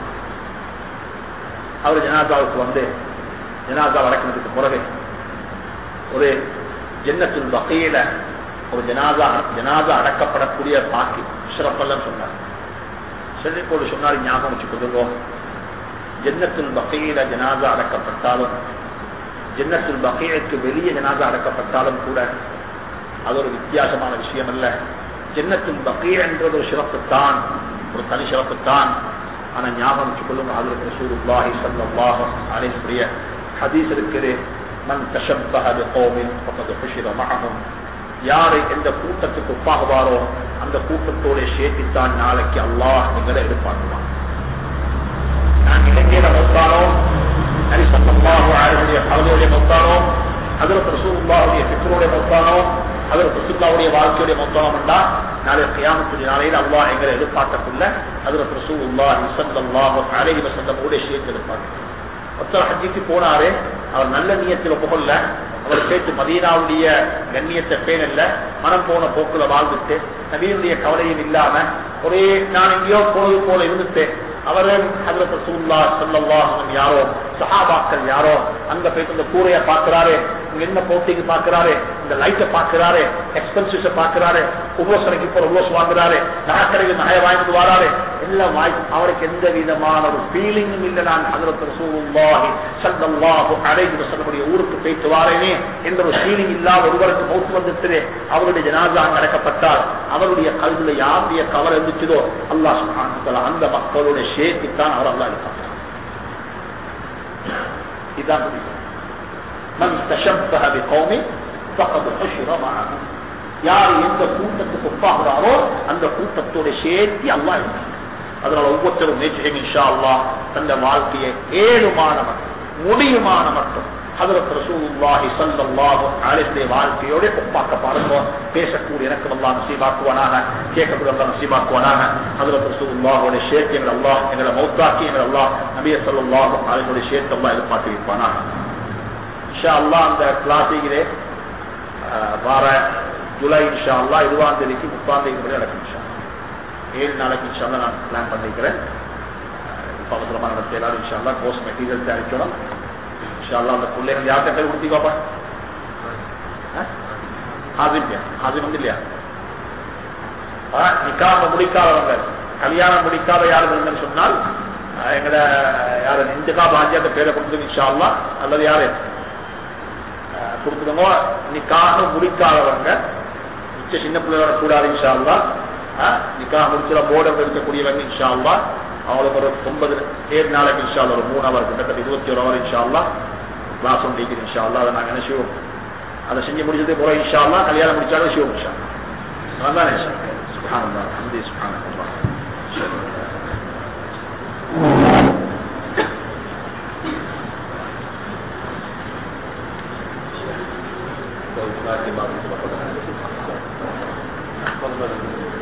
அவர் ஜனாதாவுக்கு வந்து ஜனாதா வளர்க்கிறதுக்கு பிறகு ஒரு ஜென்னத்தில் வகையில ஒரு ஜனாதா ஜனாதா அடக்கப்படக்கூடிய பாக்கி சிறப்பெல்லாம் சொன்னார் செல்லிக்கோடு சொன்னார் ஞாபகம் வச்சுக்கொள்ளுவோம் ஜென்னத்தில் வகையில ஜனாதா அடக்கப்பட்டாலும் ஜென்னத்தில் வகையைக்கு வெளியே ஜனாதா அடக்கப்பட்டாலும் கூட அது ஒரு வித்தியாசமான விஷயம் அல்ல ஜென்னத்தில் வகைய என்றது ஒரு சிறப்புத்தான் ஒரு தனி சிறப்புத்தான் ஆனா ஞாபகம் வச்சுக்கொள்ளும் அதில் ரசூலுல்லாஹி ஸல்லல்லாஹு அலைஹி வஸல்லம் ஹதீஸ் இருக்குது மன் தஷப்பஹ பிகௌமின் ஃபகத் ஹுஷிர மஅஹும் யாரை எந்த கூட்டத்துக்கு ஒப்பாகுவாரோ அந்த கூட்டத்தோட சேர்த்துத்தான் நாளைக்கு அல்லாஹ் எங்களை எதிர்பார்க்குவான் நான் இலங்கையில மொத்தானோ நரி சத்தமாக ஆளுடைய கலவையுடைய மொத்தானோ அதில் ரசூல்லாவுடைய பித்தருடைய மொத்தானோ அதில் ரசூல்லாவுடைய வாழ்க்கையுடைய மொத்தானம் என்றா நாளை கியாமத்துடைய நாளையில் அல்லாஹ் எங்களை எதிர்பார்க்கக்குள்ள அதில் ரசூல்லாஹி சல்லாஹு அலைஹி வசல்லமோட சேர்த்து எதிர்பார்க்க ஒருத்தர் ஹஜ்ஜிக்கு போனாரு அவர் நல்ல நீயத்தில் புகழல அவர் சேர்த்து மதீனாவுடைய கண்ணியத்தை பேணல்ல மனம் போன போக்குல வாழ்ந்துட்டு நவீனுடைய கவலையும் இல்லாம ஒரே நான் எங்கேயோ போனது போல இருந்துட்டு அவரும் ஹதரத் ரசூல்லா ஸல்லல்லாஹு யாரோ சஹாபாக்கள் யாரோ அங்க போயிட்டு இந்த கூரைய பாக்குறாரு இங்க என்ன போட்டிக்கு பாக்குறாரு இந்த லைட்டை பாக்குறாரு எக்ஸ்பென்சிவ்ஸ பாக்குறாரு உபோசனைக்கு போற உபோஸ் வாங்குறாரு நகைக்கடையில் நகைய வாங்கிட்டு வராரு எல்லாம் வாங்கி அவருக்கு எந்த விதமான ஒரு ஃபீலிங்கும் இல்லை நான் ஹதரத் ரசூலுல்லாஹி ஸல்லல்லாஹு அலைஹி வஸல்லமுடைய ஊருக்கு போயிட்டு வாரேனே என்ற ஒரு ஃபீலிங் இல்லாத ஒருவருக்கு மௌத்து வந்துட்டு அவருடைய ஜனாசா நடக்கப்பட்டால் அவருடைய கல்வியில யாருடைய கவலை இருந்துச்சதோ அல்லாஹ் சுப்ஹானஹு வ தஆலா அந்த மக்களுடைய சேர்த்துத்தான் அவர் அல்லாஹ் இருப்பாங்க இதுதான் முடியும் மன் தஷப்பஹ பிகௌமி فقد حشر معهم யார் எந்த கூட்டத்துக்கு ஒப்பாகிறாரோ அந்த கூட்டத்தோட சேர்த்து அல்லாஹ் இருக்கிறான். அதனால ஒவ்வொருத்தரும் முயற்சி செய்யுங்க இன்ஷா அல்லாஹ் தந்த வாழ்க்கையை ஏழுமான மட்டும் முடியுமான மட்டும் ஹதரத் ரசூலுல்லாஹி ஸல்லல்லாஹு அலைஹி வஸல்லம் வாழ்க்கையோட ஒப்பாக்க பாருங்க பேசக்கூடிய எனக்கு அல்லாஹ் நசீபாக்குவானாக கேட்கக்கூடிய அல்லாஹ் நசீபாக்குவானாக ஹதரத் ரசூலுல்லாஹோட சேர்த்து எங்கள் அல்லாஹ் எங்களை மௌத்தாக்கி எங்கள் அல்லாஹ் நபிய ஸல்லல்லாஹு அலைஹி வஸல்லம் சேர்த்து அல்லாஹ் எதிர்பார்த்து வைப்பானாக இன்ஷா அல்லாஹ் அந்த கிளாஸிலே வார ஜூலை இன்ஷா அல்லாஹ் இருபதாம் தேதிக்கு முப்பதாம் தேதி வரை நடக்கும் இன்ஷா அல்லாஹ். ஏழு நாளைக்கு இன்ஷா அல்லாஹ் நான் பிளான் பண்ணிக்கிறேன் இப்போ அவசரமாக நடத்த எல்லாரும் இன்ஷா அல்லாஹ் கோர்ஸ் மெட்டீரியல் தயாரிக்கணும் இன்ஷா அல்லாஹ் அந்த பிள்ளைகள் யார்கிட்ட கை கொடுத்தி பாப்பா ஹாசிம் ஹாசிம் வந்து இல்லையா நிக்காம முடிக்காதவங்க கல்யாணம் முடிக்காத யாரு இருந்தேன்னு சொன்னால் ஆஹ் எங்கட யாரு இந்துகா பாஜியாட்ட பேரை கொடுத்துருங்க இன்ஷா அல்லாஹ் அல்லது யாரு ஆஹ் கொடுத்துருங்க நிக்காக முடிக்காதவங்க மிச்ச சின்ன பிள்ளையோட கூடாது இன்ஷா அல்லாஹ் ஆஹ் நிக்காக முடிச்சுல போர்டர் இருக்கக்கூடியவங்க இன்ஷா அல்லாஹ் அவங்களுக்கு ஒரு ஒன்பது ஏழு நாளைக்கு இன்ஷா அல்லாஹ் ஒரு மூணு அவர் கிட்டத்தட்ட இருபத்தி ஒரு அவர் இன்ஷா அல்லாஹ் கிளாஸ் ஒன்று இருக்குது இன்ஷா அல்லாஹ் அதை நாங்கள் என்ன செய்வோம் அதை செஞ்சு முடிச்சது போல இன்ஷா அல்லாஹ் கல்யாணம் முடிச்சாலும் செய்வோம் இன்ஷா அல்லாஹ் அதான் இன்ஷா அல்லாஹ். சுப்ஹானல்லாஹ் அல்ஹம்து சுப்ஹானல்லாஹ் तो इतना के बाद